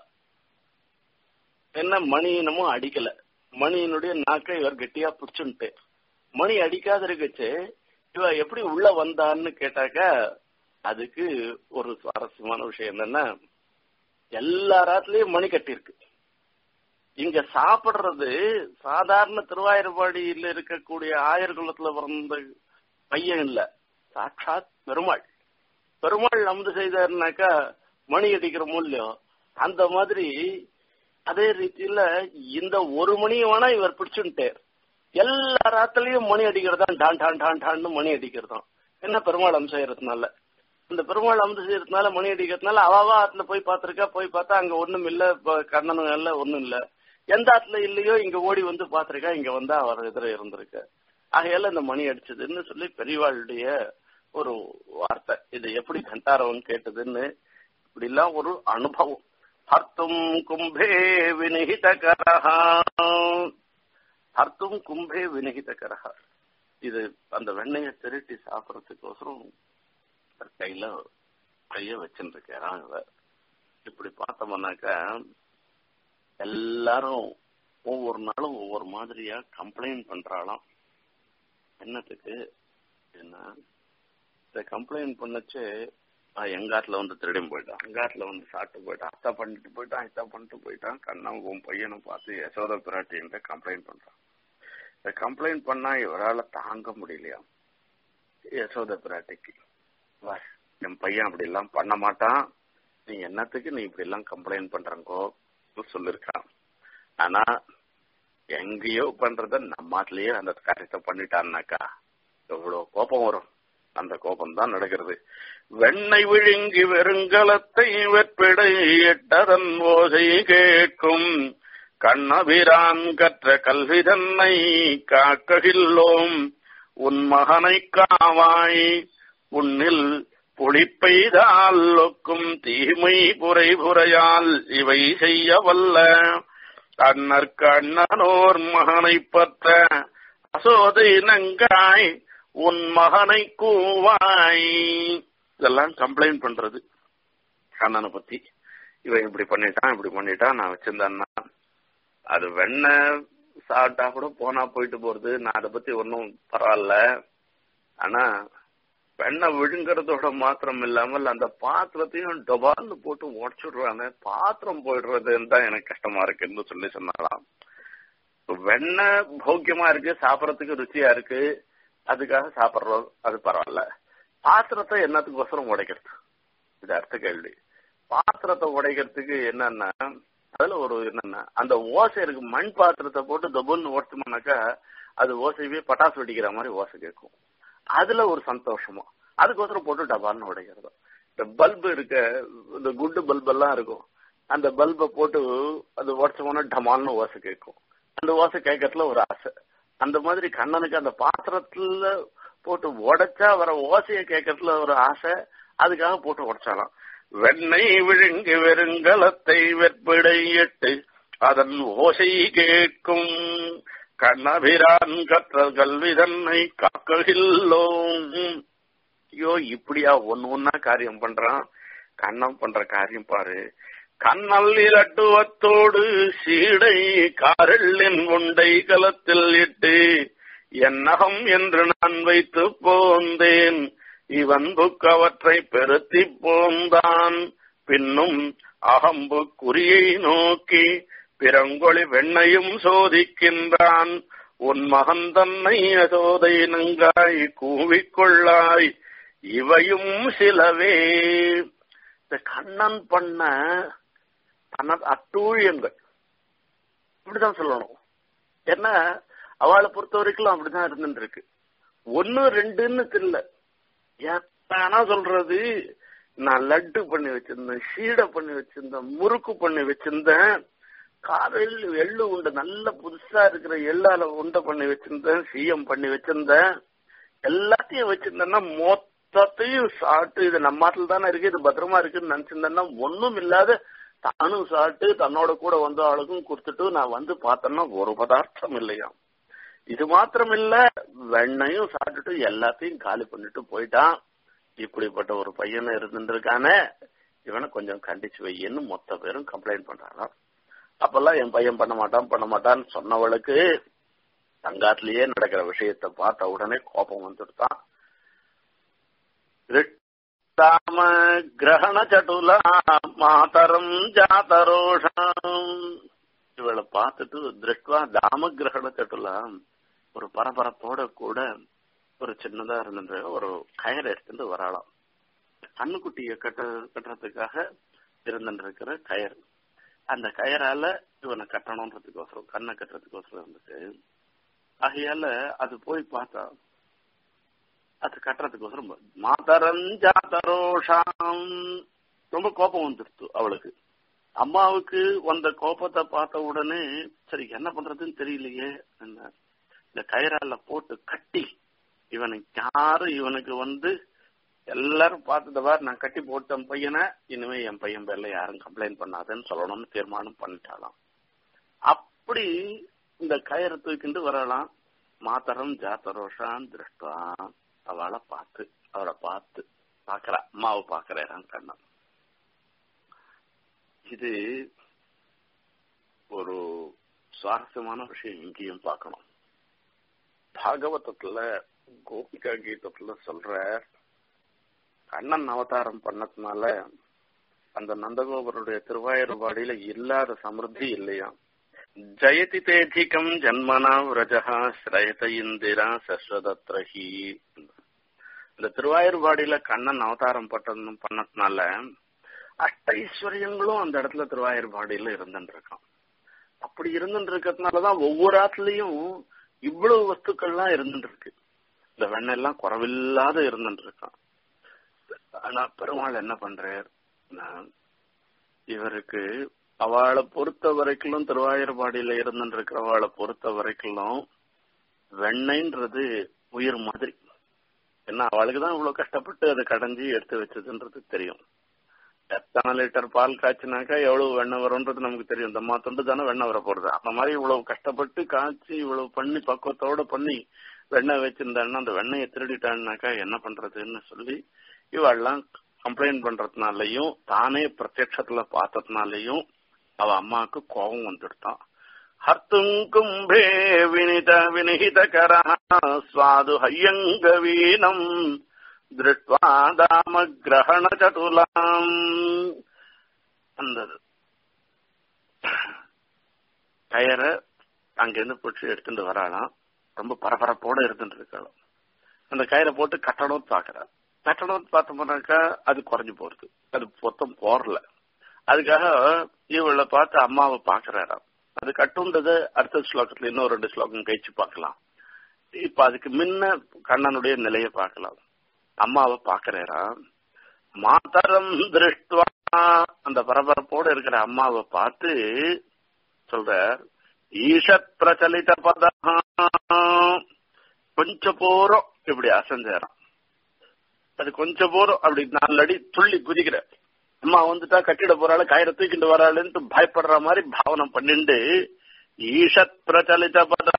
என்ன மணியினமும் அடிக்கல மணியினுடைய நாக்கை இவர் கெட்டியா பிடிச்சுட்டு மணி அடிக்காத இருக்கச்சு இவ எப்படி உள்ள வந்தான்னு கேட்டாக்க அதுக்கு ஒரு சுவாரஸ்யமான விஷயம் என்னன்னா எல்லா ராத்திலையும் மணி கட்டிருக்கு இங்க சாப்பிடுறது சாதாரண திருவாயூர்பாடியில இருக்கக்கூடிய ஆயர் குலத்துல பிறந்த பையன் இல்ல சாட்சாத் பெருமாள் பெருமாள் அமுது செய்தாருனாக்கா மணி அடிக்கிற மூலியம் அந்த மாதிரி அதே ரீதியில இந்த ஒரு மணியை வேணா இவர் பிடிச்சுட்டார் எல்லா ராத்திலையும் மணி அடிக்கிறதா டான் டான் டான் டான்னு மணி அடிக்கிறதாம் என்ன பெருமாள் அம்சம் செய்யறதுனால இந்த பெருமாள் அமுது செய்யறதுனால மணி அடிக்கிறதுனால அவாவா ஆத்துல போய் பார்த்திருக்கா போய் பார்த்தா அங்க ஒண்ணும் இல்ல கண்ணனும் இல்ல ஒண்ணும் இல்ல எந்த ஆத்துல இல்லையோ இங்க ஓடி வந்து பாத்திருக்கா இங்க வந்தா அவர் எதிர இருந்திருக்கு ஆகையால இந்த மணி அடிச்சதுன்னு சொல்லி பெரியவாளுடைய ஒரு வார்த்தை இது எப்படி கண்டாரவன் கேட்டதுன்னு இப்படி எல்லாம் ஒரு அனுபவம் ஹர்த்தும் கும்பே வினிகிதகரஹா ஹர்த்தும் கும்பே வினிகிதகரஹா இது அந்த வெண்ணையை திருட்டி சாப்பிடறதுக்கோசரம் கையில கைய வச்சுருக்காராம் இவர் இப்படி பார்த்தோம்னாக்கா எல்லாரும் ஒவ்வொரு நாளும் ஒவ்வொரு மாதிரியா கம்ப்ளைண்ட் பண்றாளாம் என்னத்துக்கு என்ன இந்த கம்ப்ளைண்ட் பண்ணச்சு எங்காட்டுல வந்து திருடி போயிட்டான் எங்காட்டுல வந்து சாப்பிட்டு போயிட்டான் அத்தா பண்ணிட்டு போயிட்டான் இத்தா பண்ணிட்டு போயிட்டான் கண்ணா உன் பையனும் பார்த்து யசோத பிராட்டின்ட்டு கம்ப்ளைண்ட் பண்றான் இந்த கம்ப்ளைண்ட் பண்ணா இவரால தாங்க முடியலையா யசோத பிராட்டிக்கு வா என் பையன் அப்படி எல்லாம் பண்ண மாட்டான் நீ என்னத்துக்கு நீ இப்படி எல்லாம் கம்ப்ளைண்ட் பண்றங்கோ சொல்லிருக்கான் ஆனா எங்கேயோ பண்றத நம்ம நாட்டிலேயே அந்த காரியத்தை பண்ணிட்டான்னாக்கா எவ்வளவு கோபம் வரும் அந்த கோபம் தான் நடக்கிறது வெண்ணை விழுங்கி வெறுங்கலத்தை வெற்பிடை எட்டதன் ஓசை கேட்கும் கண்ணபிரான் கற்ற கல்வி தன்னை காக்ககில்லோம் உன் மகனை காவாய் உன்னில் புளிப்பெய்தால் ஒக்கும் தீமை புரை புரையால் இவை செய்ய வல்ல அண்ணற்கு அண்ணனோர் மகனை பற்ற அசோதை நங்காய் உன் மகனை கூவாய் இதெல்லாம் கம்ப்ளைண்ட் பண்றது கண்ணனை பத்தி இவன் இப்படி பண்ணிட்டான் இப்படி பண்ணிட்டான் நான் வச்சிருந்தேன்னா அது வெண்ணெய் சாப்பிட்டா கூட போனா போயிட்டு போறது நான் அதை பத்தி ஒன்றும் பரவாயில்ல ஆனா வெண்ணெய் விழுங்குறதோட மாத்திரம் இல்லாமல் அந்த பாத்திரத்தையும் டொபால்னு போட்டு உடச்சுடுறாங்க பாத்திரம் போயிடுறதுன்னு தான் எனக்கு கஷ்டமா இருக்குன்னு சொல்லி சொன்னாலாம் வெண்ணெய் போக்கியமா இருக்கு சாப்பிடறதுக்கு ருச்சியா இருக்கு அதுக்காக சாப்பிடுறோம் அது பரவாயில்ல பாத்திரத்தை என்னத்துக்கோசரம் உடைக்கிறது இது அர்த்த கேள்வி பாத்திரத்தை உடைக்கிறதுக்கு என்னன்னா அதுல ஒரு என்னன்னா அந்த ஓசை இருக்கு மண் பாத்திரத்தை போட்டு தபுல்னு ஓட்டுமானாக்கா அது ஓசைவே பட்டாசு வெடிக்கிற மாதிரி ஓசை கேட்கும் அதுல ஒரு சந்தோஷமா அதுக்கோசரம் போட்டு டபால்னு உடைக்கிறது இந்த பல்பு இருக்க இந்த குண்டு பல்பு எல்லாம் இருக்கும் அந்த பல்பை போட்டு அது உடச்சோம்னா டமால்னு ஓசை கேட்கும் அந்த ஓசை கேட்கறதுல ஒரு ஆசை அந்த மாதிரி கண்ணனுக்கு அந்த பாத்திரத்துல போட்டு உடைச்சா வர ஓசையை கேட்கறதுல ஒரு ஆசை அதுக்காக போட்டு உடைச்சாலாம் வெண்ணெய் விழுங்கு வெறுங்கலத்தை வெற்பிடையிட்டு அதன் ஓசை கேட்கும் கண்ணபிரான் கற்ற கல்வி தன்னை காக்ககில்லோம் ஐயோ இப்படியா ஒன்னு ஒன்னா காரியம் பண்றான் கண்ணம் பண்ற காரியம் பாரு கண்ணல் இலட்டுவத்தோடு சீடை காரள்ளின் உண்டை கலத்தில் இட்டு என்னகம் என்று நான் வைத்து போந்தேன் இவன் புக்கவற்றை பெருத்தி போந்தான் பின்னும் அகம்பு குறியை நோக்கி பிறங்கொழி வெண்ணையும் சோதிக்கின்றான் உன் மகன் தன்னை அசோதை நங்காய் கூவிக்கொள்ளாய் இவையும் சிலவே இந்த கண்ணன் பண்ண தன அட்டூழியங்கள் இப்படிதான் சொல்லணும் ஏன்னா அவளை பொறுத்த வரைக்கும் அப்படிதான் இருந்துட்டு இருக்கு ஒன்னு ரெண்டுன்னு தெரியல எத்தனா சொல்றது நான் லட்டு பண்ணி வச்சிருந்தேன் சீடை பண்ணி வச்சிருந்தேன் முறுக்கு பண்ணி வச்சிருந்தேன் காலையில் எள்ளு உண்டை நல்ல புதுசா இருக்கிற எள்ளால உண்டை பண்ணி வச்சிருந்தேன் சீயம் பண்ணி வச்சிருந்தேன் எல்லாத்தையும் வச்சிருந்தேன்னா மொத்தத்தையும் சாப்பிட்டு இது நம்ம நாட்டில் தானே இருக்கு இது பத்திரமா இருக்குன்னு நினைச்சிருந்தேன்னா ஒண்ணும் இல்லாத தானும் சாப்பிட்டு தன்னோட கூட வந்த ஆளுக்கும் கொடுத்துட்டு நான் வந்து பார்த்தேன்னா ஒரு பதார்த்தம் இல்லையா இது மாத்திரம் இல்ல வெண்ணையும் சாப்பிட்டுட்டு எல்லாத்தையும் காலி பண்ணிட்டு போயிட்டான் இப்படிப்பட்ட ஒரு பையன் இருந்துருக்கானே இவனை கொஞ்சம் கண்டிச்சு வையன்னு மொத்த பேரும் கம்ப்ளைண்ட் பண்றாராம் அப்பெல்லாம் என் பையன் பண்ண மாட்டான் பண்ண மாட்டான்னு சொன்னவளுக்கு தங்காத்திலேயே நடக்கிற விஷயத்த பார்த்த உடனே கோபம் வந்துடுதான் தாம கிரகண சட்டுலா மாதரம் ஜாதரோஷம் இவளை பார்த்துட்டு திருஷ்டுவா தாம கிரகண சட்டுலா ஒரு பரபரப்போட கூட ஒரு சின்னதா இருந்த ஒரு கயிறு எடுத்துட்டு வராளாம் கண்ணுக்குட்டிய கட்ட கட்டுறதுக்காக இருந்துருக்கிற கயிறு அந்த கயிறால இவனை கட்டணும்ன்றதுக்கோசரம் கண்ணை கட்டுறதுக்கோசரம் இருந்துட்டு ஆகையால அது போய் பார்த்தா அது கட்டுறதுக்கோசரம் மாதரஞ்சாதரோஷாம் ரொம்ப கோபம் வந்துடுத்து அவளுக்கு அம்மாவுக்கு வந்த கோபத்தை பார்த்த உடனே சரி என்ன பண்றதுன்னு தெரியலையே என்ன இந்த கயிறால போட்டு கட்டி இவனுக்கு யாரு இவனுக்கு வந்து எல்லாரும் பார்த்ததவா நான் கட்டி போட்டேன் பையனை இனிமே என் பையன் பேர்ல யாரும் கம்ப்ளைண்ட் பண்ணாதேன்னு சொல்லணும்னு தீர்மானம் பண்ணிட்டாலாம் அப்படி இந்த கயிறை தூக்கிட்டு வரலாம் மாத்தரம் ஜாத்தரோஷான் திருஷ்டா அவளை பார்த்து அவளை பார்த்து பாக்குறா அம்மாவை பாக்குறேன் கண்ணன் இது ஒரு சுவாரஸ்யமான விஷயம் இங்கேயும் பார்க்கணும் பாகவதத்துல கோபிகா கீதத்துல சொல்ற கண்ணன் அவதாரம் பண்ணதுனால அந்த நந்தகோபருடைய திருவாயூர்பாடியில இல்லாத சமிருத்தி இல்லையா ஜெயதி தேதிகம் ஜன்மனா விரஜா ஸ்ரயத இந்திரா சஸ்வதத்ரஹி இந்த திருவாயூர்பாடியில கண்ணன் அவதாரம் பட்டது பண்ணதுனால அஷ்டைஸ்வரியங்களும் அந்த இடத்துல திருவாயூர்பாடியில இருந்துட்டு இருக்கான் அப்படி இருந்துட்டு இருக்கிறதுனாலதான் ஒவ்வொரு ஆத்துலயும் இவ்வளவு வஸ்துக்கள்லாம் இருந்துட்டு இருக்கு இந்த வெண்ணெல்லாம் குறவில்லாத இருந்துட்டு இருக்கான் ஆனா பெருமாள் என்ன பண்றார் இவருக்கு அவளை பொறுத்த வரைக்கும் திருவாயூர்பாடியில இருந்துட்டு இருக்கிறவளை பொறுத்த வரைக்கும் வெண்ணெய்ன்றது உயிர் மாதிரி ஏன்னா அவளுக்கு தான் இவ்வளவு கஷ்டப்பட்டு அதை கடைஞ்சி எடுத்து வச்சதுன்றது தெரியும் எத்தனை லிட்டர் பால் காய்ச்சினாக்கா எவ்வளவு வெண்ணெய் வரும்ன்றது நமக்கு தெரியும் இந்த மாத்தொண்டு தானே வெண்ணெய் வர போறது அந்த மாதிரி இவ்வளவு கஷ்டப்பட்டு காய்ச்சி இவ்வளவு பண்ணி பக்குவத்தோட பண்ணி வெண்ணெய் வச்சிருந்தான்னா அந்த வெண்ணெயை திருடிட்டான்னாக்கா என்ன பண்றதுன்னு சொல்லி இவெல்லாம் கம்ப்ளைண்ட் பண்றதுனாலயும் தானே பிரத்யட்சத்துல பார்த்ததுனாலயும் அவ அம்மாவுக்கு கோபம் வந்துடுதான் ஹர்த்தும் கும்பே வினித வினிகித கர சுவாது ஹையங்க வீணம் திருஷ்டுவா தாம கிரகண சதுலாம் அந்த கயரை அங்கிருந்து பிடிச்சி எடுத்துட்டு வராளாம் ரொம்ப பரபரப்போட இருந்துட்டு இருக்காளாம் அந்த கயிறை போட்டு கட்டணும்னு பாக்குறா கட்டணும்னு பார்த்தோம்னாக்கா அது குறைஞ்சு போறது அது மொத்தம் போறல அதுக்காக இவளை பார்த்து அம்மாவை பாக்குறாராம் அது கட்டுன்றது அடுத்த ஸ்லோகத்துல இன்னும் ரெண்டு ஸ்லோகம் கழிச்சு பார்க்கலாம் இப்ப அதுக்கு முன்ன கண்ணனுடைய நிலையை பார்க்கலாம் அம்மாவை பாக்குறாரா மாதரம் திருஷ்டுவா அந்த பரபரப்போட இருக்கிற அம்மாவை பார்த்து சொல்ற ஈஷத் பிரச்சலித பத கொஞ்ச போறோம் இப்படி அசஞ்சாராம் அது கொஞ்சம் போறோம் அப்படி நாலு அடி துள்ளி குதிக்கிற அம்மா வந்துட்டா கட்டிட போறாள் கயிறை தூக்கிட்டு வராளுன்ட்டு பயப்படுற மாதிரி பாவனை பண்ணிண்டு ஈஷத் பிரச்சலித பத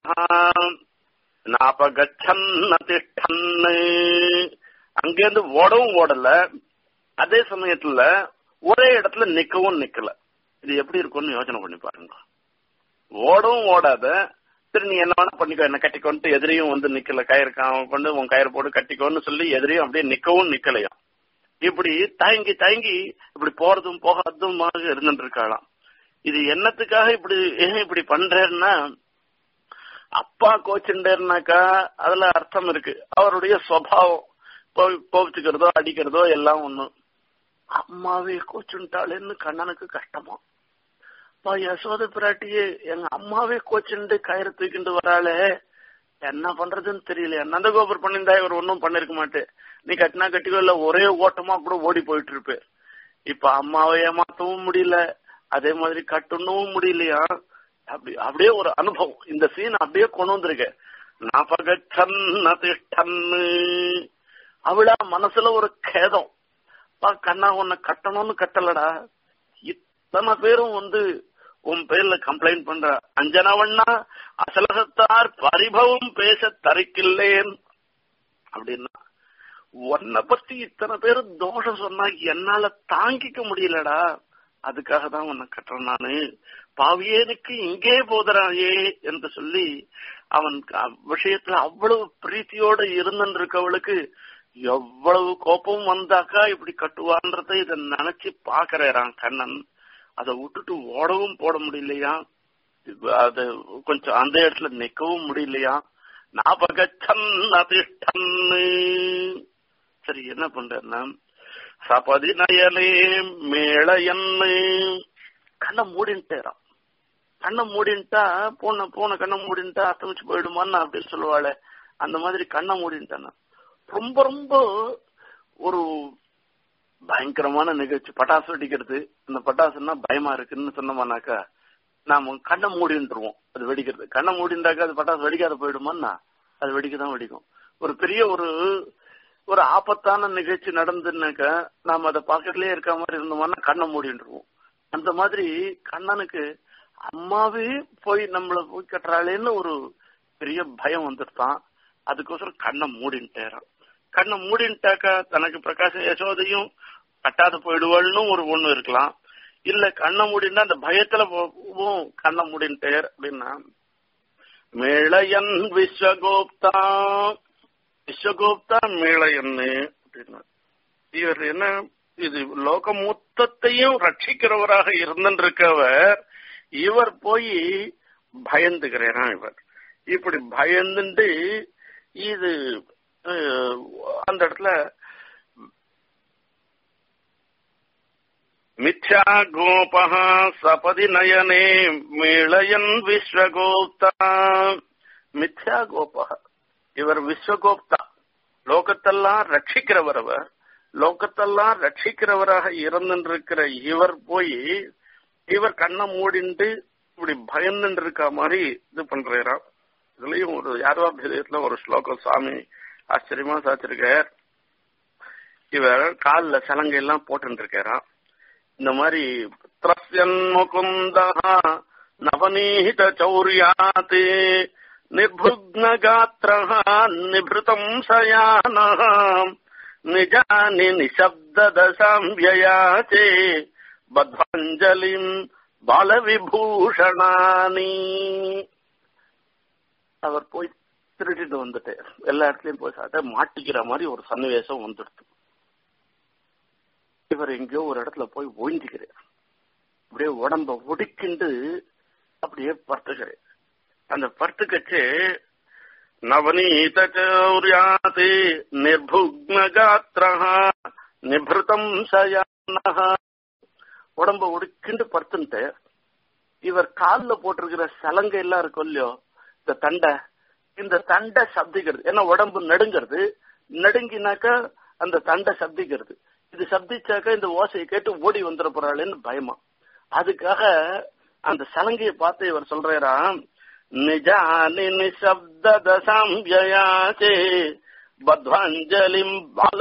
நாபகச்சன்ன திஷ்டன்னு அங்கேருந்து ஓடவும் ஓடல அதே சமயத்துல ஒரே இடத்துல நிக்கவும் நிக்கல இது எப்படி இருக்கும்னு யோசனை பண்ணி பாருங்க ஓடவும் ஓடாத சரி நீ என்ன வேணா பண்ணிக்கோ என்ன கட்டிக்கொண்டு எதிரியும் வந்து நிக்கல கயிறு கொண்டு உன் கயிறு போட்டு கட்டிக்கோன்னு சொல்லி எதிரியும் அப்படியே நிக்கவும் நிக்கலையாம் இப்படி தயங்கி தயங்கி இப்படி போறதும் போகாததுமாக இருந்துட்டு இருக்காளாம் இது என்னத்துக்காக இப்படி ஏன் இப்படி பண்றேன்னா அப்பா கோச்சுட்டேர்னாக்கா அதுல அர்த்தம் இருக்கு அவருடைய சுவாவம் கோவிச்சுக்கிறதோ அடிக்கிறதோ எல்லாம் ஒண்ணு அம்மாவே கோச்சுட்டாளேன்னு கண்ணனுக்கு கஷ்டமா அப்பா யசோத பிராட்டியே எங்க அம்மாவே கோச்சுண்டு கயிறு தூக்கிட்டு வராளே என்ன பண்றதுன்னு தெரியல நந்தகோபுர் பண்ணியிருந்தா இவர் ஒன்னும் பண்ணிருக்க மாட்டேன் நீ கட்டினா கட்டிக்கோ இல்ல ஒரே ஓட்டமா கூட ஓடி போயிட்டு இருப்ப இப்ப அம்மாவை ஏமாத்தவும் முடியல அதே மாதிரி கட்டணும் முடியலையா அப்படி அப்படியே ஒரு அனுபவம் இந்த சீன் அப்படியே கொண்டு வந்திருக்க நாபகன்னு அவளா மனசுல ஒரு கேதம் கண்ணா உன்னை கட்டணும்னு கட்டலடா இத்தனை பேரும் வந்து உன் பேர்ல கம்ப்ளைண்ட் பண்ற அஞ்சனவண்ணா அசலகத்தார் பரிபவம் பேச தரைக்கில்லேன் அப்படின்னா உன்னை பத்தி இத்தனை பேர் தோஷம் சொன்னா என்னால தாங்கிக்க முடியலடா அதுக்காக தான் உன்னை கட்டுறேன் நானு பாவியனுக்கு இங்கே போதறாயே என்று சொல்லி அவன் விஷயத்துல அவ்வளவு பிரீத்தியோட இருந்துருக்கவளுக்கு எவ்வளவு கோபம் வந்தாக்கா இப்படி கட்டுவான்றதை இதை நினைச்சு பாக்குறான் கண்ணன் அதை விட்டுட்டு ஓடவும் போட முடியலையா அது கொஞ்சம் அந்த இடத்துல நிக்கவும் முடியலையா நாபகச்சன்னு சரி என்ன பண்றேன்னா சபதி நயலே மேளையன்னு கண்ணை மூடின்ட்டேறான் கண்ணை மூடின்ட்டா போன போன கண்ணை மூடின்ட்டா அத்தமிச்சு போயிடுமான்னு அப்படின்னு சொல்லுவாளே அந்த மாதிரி கண்ணை மூடின்ட்டான ரொம்ப ரொம்ப ஒரு பயங்கரமான நிகழ்ச்சி பட்டாசு வெடிக்கிறது அந்த பட்டாசுன்னா பயமா இருக்குன்னு சொன்னோம்னாக்கா நாம கண்ணை மூடின்ட்டுருவோம் அது வெடிக்கிறது கண்ணை மூடிண்டாக்கா அது பட்டாசு வெடிக்காத போயிடுமான்னா அது வெடிக்க தான் வெடிக்கும் ஒரு பெரிய ஒரு ஒரு ஆபத்தான நிகழ்ச்சி நடந்துனாக்கா நாம அதை பாக்கெட்லயே இருக்க மாதிரி இருந்தோம்னா கண்ணை மூடின்ட்டுருவோம் அந்த மாதிரி கண்ணனுக்கு அம்மாவே போய் நம்மள போய் கட்டுறாளேன்னு ஒரு பெரிய பயம் வந்துட்டான் அதுக்கோசரம் கண்ணை மூடின்ட்டேறான் கண்ணை மூடின்ட்டாக்கா தனக்கு பிரகாச யசோதையும் கட்டாத போயிடுவாள்னு ஒரு ஒண்ணு இருக்கலாம் இல்ல கண்ணை மூடினா அந்த பயத்துல போவும் கண்ணை மூடின்ட்டேர் அப்படின்னா மேளையன் விஸ்வகோப்தா விஸ்வகோப்தா மேளையன்னு அப்படின்னா இவர் என்ன இது லோக மொத்தத்தையும் ரட்சிக்கிறவராக இருந்திருக்கவர் இவர் போய் பயந்துகிறேனா இவர் இப்படி பயந்துட்டு இது அந்த இடத்துல மித்யா கோபா சபதி நயனே மேளயன் விஸ்வகோப்தா மித்யா கோபா இவர் விஸ்வகோப்தா லோகத்தெல்லாம் ரட்சிக்கிறவர் அவர் லோகத்தெல்லாம் ரட்சிக்கிறவராக இருந்திருக்கிற இவர் போய் இவர் கண்ணை மூடிண்டு இப்படி பயந்துட்டு இருக்க மாதிரி இது பண்றாராம் இதுலயும் ஒரு யாரவாபிதயத்துல ஒரு ஸ்லோகம் சுவாமி ஆச்சரியமா சாச்சிருக்கார் இவர் காலில் சலங்கை எல்லாம் போட்டு இருக்காராம் இந்த மாதிரி திரஸ்யன் முகுந்த நவநீத சௌரியாத் நிர்புக்ன காத்திர நிபிருதம் சயான நிஜானி நிசப்தசாம்பியாச்சே பத்வாஞ்சலிம் பாலவிபூஷணானி அவர் போய் திருடிட்டு வந்துட்டு எல்லா இடத்துலயும் போய் சாட்ட மாட்டிக்கிற மாதிரி ஒரு சன்னிவேசம் வந்துடுது இவர் எங்கேயோ ஒரு இடத்துல போய் ஒழிஞ்சுக்கிறார் அப்படியே உடம்ப ஒடுக்கிண்டு அப்படியே படுத்துக்கிறேன் அந்த படுத்துக்கச்சு நவநீத சௌரியாத் நிர்புக்ன காத்திர நிபிருதம் சயான உடம்ப ஒடுக்கிண்டு படுத்துட்டு இவர் கால்ல போட்டிருக்கிற சலங்கை எல்லாம் இருக்கும் இல்லையோ இந்த தண்டை இந்த தண்டை சப்திக்கிறது ஏன்னா உடம்பு நடுங்கிறது நடுங்கினாக்கா அந்த தண்டை சப்திக்கிறது இது சப்திச்சாக்கா இந்த ஓசையை கேட்டு ஓடி வந்துட போறாளேன்னு பயமா அதுக்காக அந்த சலங்கையை பார்த்து இவர் சொல்றாராம் நிஜானி நிசப்தசாம்பியாச்சே பத்வாஞ்சலிம்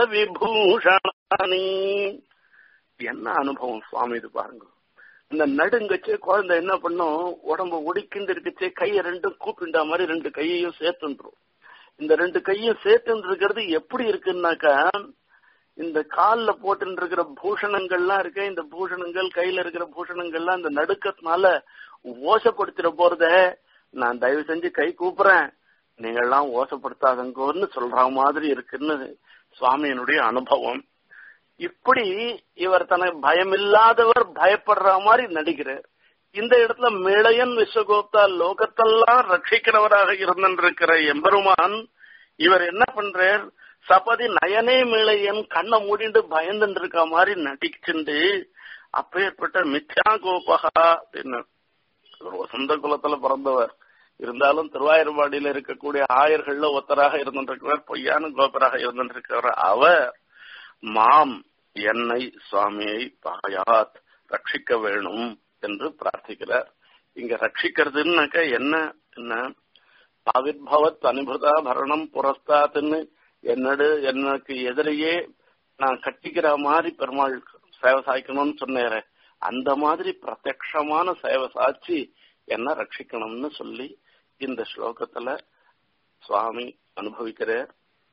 பலவிபூஷணானி என்ன அனுபவம் சுவாமி இது பாருங்க இந்த நடுங்கச்சே குழந்தை என்ன பண்ணும் உடம்ப ஒடிக்கிண்டு இருக்கச்சே கையை ரெண்டும் கூப்பிண்டா மாதிரி ரெண்டு கையையும் சேர்த்துன்றோம் இந்த ரெண்டு கையும் சேர்த்துன்னு இருக்கிறது எப்படி இருக்குன்னாக்கா இந்த கால்ல போட்டு இருக்கிற பூஷணங்கள்லாம் இருக்கு இந்த பூஷணங்கள் கையில இருக்கிற பூஷணங்கள்லாம் இந்த நடுக்கத்தினால ஓசப்படுத்திட போறத நான் தயவு செஞ்சு கை கூப்புறேன் நீங்கள்லாம் ஓசப்படுத்தாதங்கோன்னு சொல்ற மாதிரி இருக்குன்னு சுவாமியினுடைய அனுபவம் இப்படி இவர் தனக்கு பயமில்லாதவர் பயப்படுற மாதிரி நடிக்கிறார் இந்த இடத்துல மேளையன் விஸ்வகோப்தா லோகத்தெல்லாம் ரட்சிக்கிறவராக இருந்திருக்கிற எம்பெருமான் இவர் என்ன பண்றார் சபதி நயனே மேளையன் கண்ணை மூடிண்டு பயந்துட்டு இருக்க மாதிரி நடிச்சுண்டு அப்பேற்பட்ட மித்யா கோபகா அப்படின்னு வசந்த குலத்துல பிறந்தவர் இருந்தாலும் திருவாயூர்பாடியில இருக்கக்கூடிய ஆயர்கள்ல ஒத்தராக இருந்திருக்கிறவர் பொய்யான கோபராக இருந்திருக்கிறவர் அவர் மாம் என்னை சுவாமியை பாயாத் ரட்சிக்க வேணும் என்று பிரார்த்திக்கிறார் இங்க ரட்சிக்கிறதுன்னாக்க என்ன என்ன ஆவிர்பவத் அனுபுதா பரணம் புரஸ்தாத்துன்னு என்னடு எனக்கு எதிரையே நான் கட்டிக்கிற மாதிரி பெருமாள் சேவை சாய்க்கணும்னு சொன்னேன் அந்த மாதிரி பிரத்யக்ஷமான சேவை சாட்சி என்ன ரட்சிக்கணும்னு சொல்லி இந்த ஸ்லோகத்துல சுவாமி அனுபவிக்கிறார்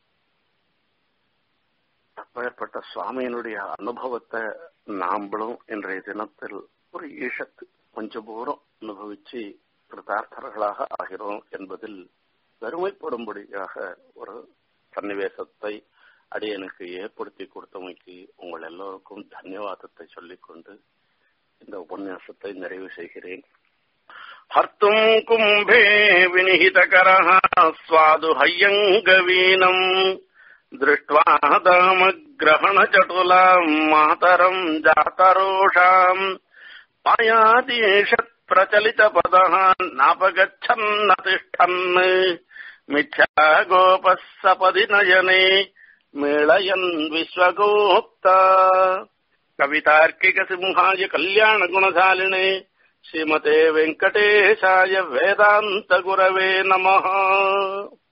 அப்பேற்பட்ட சுவாமியினுடைய அனுபவத்தை நாம்பளும் இன்றைய தினத்தில் ஒரு ஈஷத்து கொஞ்ச தூரம் அனுபவிச்சு கிருதார்த்தர்களாக ஆகிறோம் என்பதில் பெருமைப்படும்படியாக ஒரு சன்னிவேசத்தை அடியனுக்கு ஏற்படுத்தி கொடுத்தமைக்கு உங்கள் எல்லோருக்கும் தன்யவாதத்தை சொல்லிக்கொண்டு இந்த உபன்யாசத்தை நிறைவு செய்கிறேன் ஹர்த்தும் கும்பே வினிஹிதகர சுவாது ஹையங்கவீனம் दृष्ट्वा दामग्रहणचटुलाम् मातरम् जातरोषाम् मायादीशत् प्रचलितपदः नापगच्छन्न तिष्ठन् मिथ्या गोपः सपदि नयने मेळयन् विश्वगोप्ता कवितार्किकसिंहाय कल्याणगुणशालिने श्रीमते वेङ्कटेशाय वेदान्तगुरवे नमः